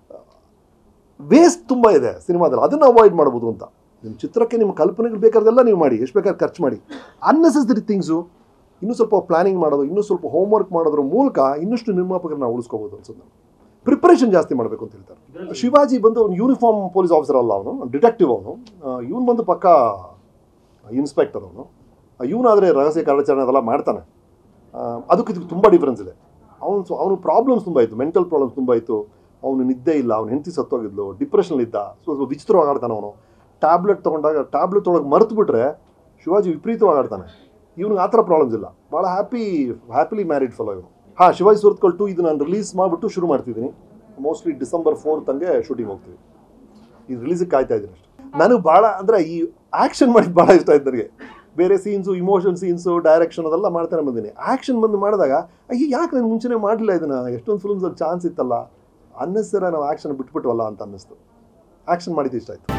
ವೇಸ್ಟ್ ತುಂಬ ಇದೆ ಸಿನಿಮಾದಲ್ಲಿ ಅದನ್ನು ಅವಾಯ್ಡ್ ಮಾಡ್ಬೋದು ಅಂತ ನಿಮ್ಮ ಚಿತ್ರಕ್ಕೆ ನಿಮ್ಮ ಕಲ್ಪನೆಗಳು ಬೇಕಾದೆಲ್ಲ ನೀವು ಮಾಡಿ ಎಷ್ಟು ಬೇಕಾದ್ರೆ ಖರ್ಚು ಮಾಡಿ ಅನ್ನೆಸೆಸರಿ ಥಿಂಗ್ಸು ಇನ್ನೂ ಸ್ವಲ್ಪ ಪ್ಲಾನಿಂಗ್ ಮಾಡೋದು ಇನ್ನೂ ಸ್ವಲ್ಪ ಹೋಮ್ವರ್ಕ್ ಮಾಡೋದ್ರ ಮೂಲಕ ಇನ್ನಷ್ಟು ನಿರ್ಮಾಪಕರನ್ನ ಉಳಿಸ್ಕೋಬೋದು ಅನ್ಸುತ್ತೆ ಪ್ರಿಪರೇಷನ್ ಜಾಸ್ತಿ ಮಾಡಬೇಕು ಅಂತ ಹೇಳ್ತಾರೆ ಶಿವಾಜಿ ಬಂದು ಅವ್ನು ಯೂನಿಫಾರ್ಮ್ ಪೊಲೀಸ್ ಆಫೀಸರ್ ಅಲ್ಲ ಅವನು ಡಿಟೆಕ್ಟಿವ್ ಅವನು ಇವನು ಬಂದು ಪಕ್ಕ ಇನ್ಸ್ಪೆಕ್ಟರ್ ಅವನು ಇವನಾದರೆ ರಹಸ್ಯ ಕಾರ್ಯಾಚರಣೆ ಅದೆಲ್ಲ ಮಾಡ್ತಾನೆ ಆ, ಅದಕ್ಕೆ ಇದಕ್ಕೆ ತುಂಬ ಡಿಫ್ರೆನ್ಸ್ ಇದೆ ಅವನು ಅವನು ಪ್ರಾಬ್ಲಮ್ಸ್ ತುಂಬ ಇತ್ತು ಮೆಂಟಲ್ ಪ್ರಾಬ್ಲಮ್ಸ್ ತುಂಬ ಇತ್ತು ಅವನು ನಿದ್ದೆ ಇಲ್ಲ ಅವ್ನು ಹೆಂಡತಿ ಸತ್ತೋಗಿದ್ಲು ಡಿಪ್ರೆಷನ್ ಇದ್ದ ಸ್ವಲ್ಪ ವಿಚಿತ್ರವಾಗಿ ಆಡ್ತಾನೆ ಅವನು ಟ್ಯಾಬ್ಲೆಟ್ ತೊಗೊಂಡಾಗ ಟ್ಯಾಬ್ಲೆಟ್ ತೊಗೊಳಗೆ ಮರೆತು ಬಿಟ್ರೆ ಶಿವಾಜಿ ವಿಪರೀತವಾಗಿ ಆಡ್ತಾನೆ ಇವ್ನಿಗೆ ಆ ಥರ ಪ್ರಾಬ್ಲಮ್ಸ್ ಇಲ್ಲ ಭಾಳ ಹ್ಯಾಪಿ ಹ್ಯಾಪಿಲಿ ಮ್ಯಾರಿಡ್ ಫಲೋ ಇವನು ಹಾಂ ಶಿವಾಜಿ ಸುರತ್ಕಲ್ ಟು ಇದು ನಾನು ರಿಲೀಸ್ ಮಾಡಿಬಿಟ್ಟು ಶುರು ಮಾಡ್ತಿದ್ದೀನಿ ಮೋಸ್ಟ್ಲಿ ಡಿಸೆಂಬರ್ ಫೋರ್ತ್ ಹಂಗೆ ಶೂಟಿಂಗ್ ಹೋಗ್ತೀವಿ ಇದು ರಿಲೀಸಿಗೆ ಕಾಯ್ತಾ ಇದ್ದೀನಿ ಅಷ್ಟೇ ನನಗೆ ಭಾಳ ಅಂದರೆ ಈ ಆ್ಯಕ್ಷನ್ ಮಾಡಿದ್ದು ಭಾಳ ಇಷ್ಟ ಆಯ್ತು ನನಗೆ ಬೇರೆ ಸೀನ್ಸು ಇಮೋಷನ್ ಸೀನ್ಸು ಡೈರೆಕ್ಷನ್ ಅದೆಲ್ಲ ಮಾಡ್ತಾನೆ ಬಂದೀನಿ ಆ್ಯಕ್ಷನ್ ಬಂದು ಮಾಡಿದಾಗ ಅಯ್ಯೋ ಯಾಕೆ ನಾನು ಮುಂಚೆನೇ ಮಾಡಲಿಲ್ಲ ಇದನ್ನು ಎಷ್ಟೊಂದು ಫಿಲ್ಮ್ಸಲ್ಲಿ ಚಾನ್ಸ್ ಇತ್ತಲ್ಲ ಅನ್ನಿಸ್ತಾರೆ ನಾವು ಆ್ಯಕ್ಷನ್ ಬಿಟ್ಬಿಟ್ವಲ್ಲ ಅಂತ ಅನ್ನಿಸ್ತು ಆ್ಯಕ್ಷನ್ ಮಾಡಿದ್ದು ಇಷ್ಟ ಆಯ್ತು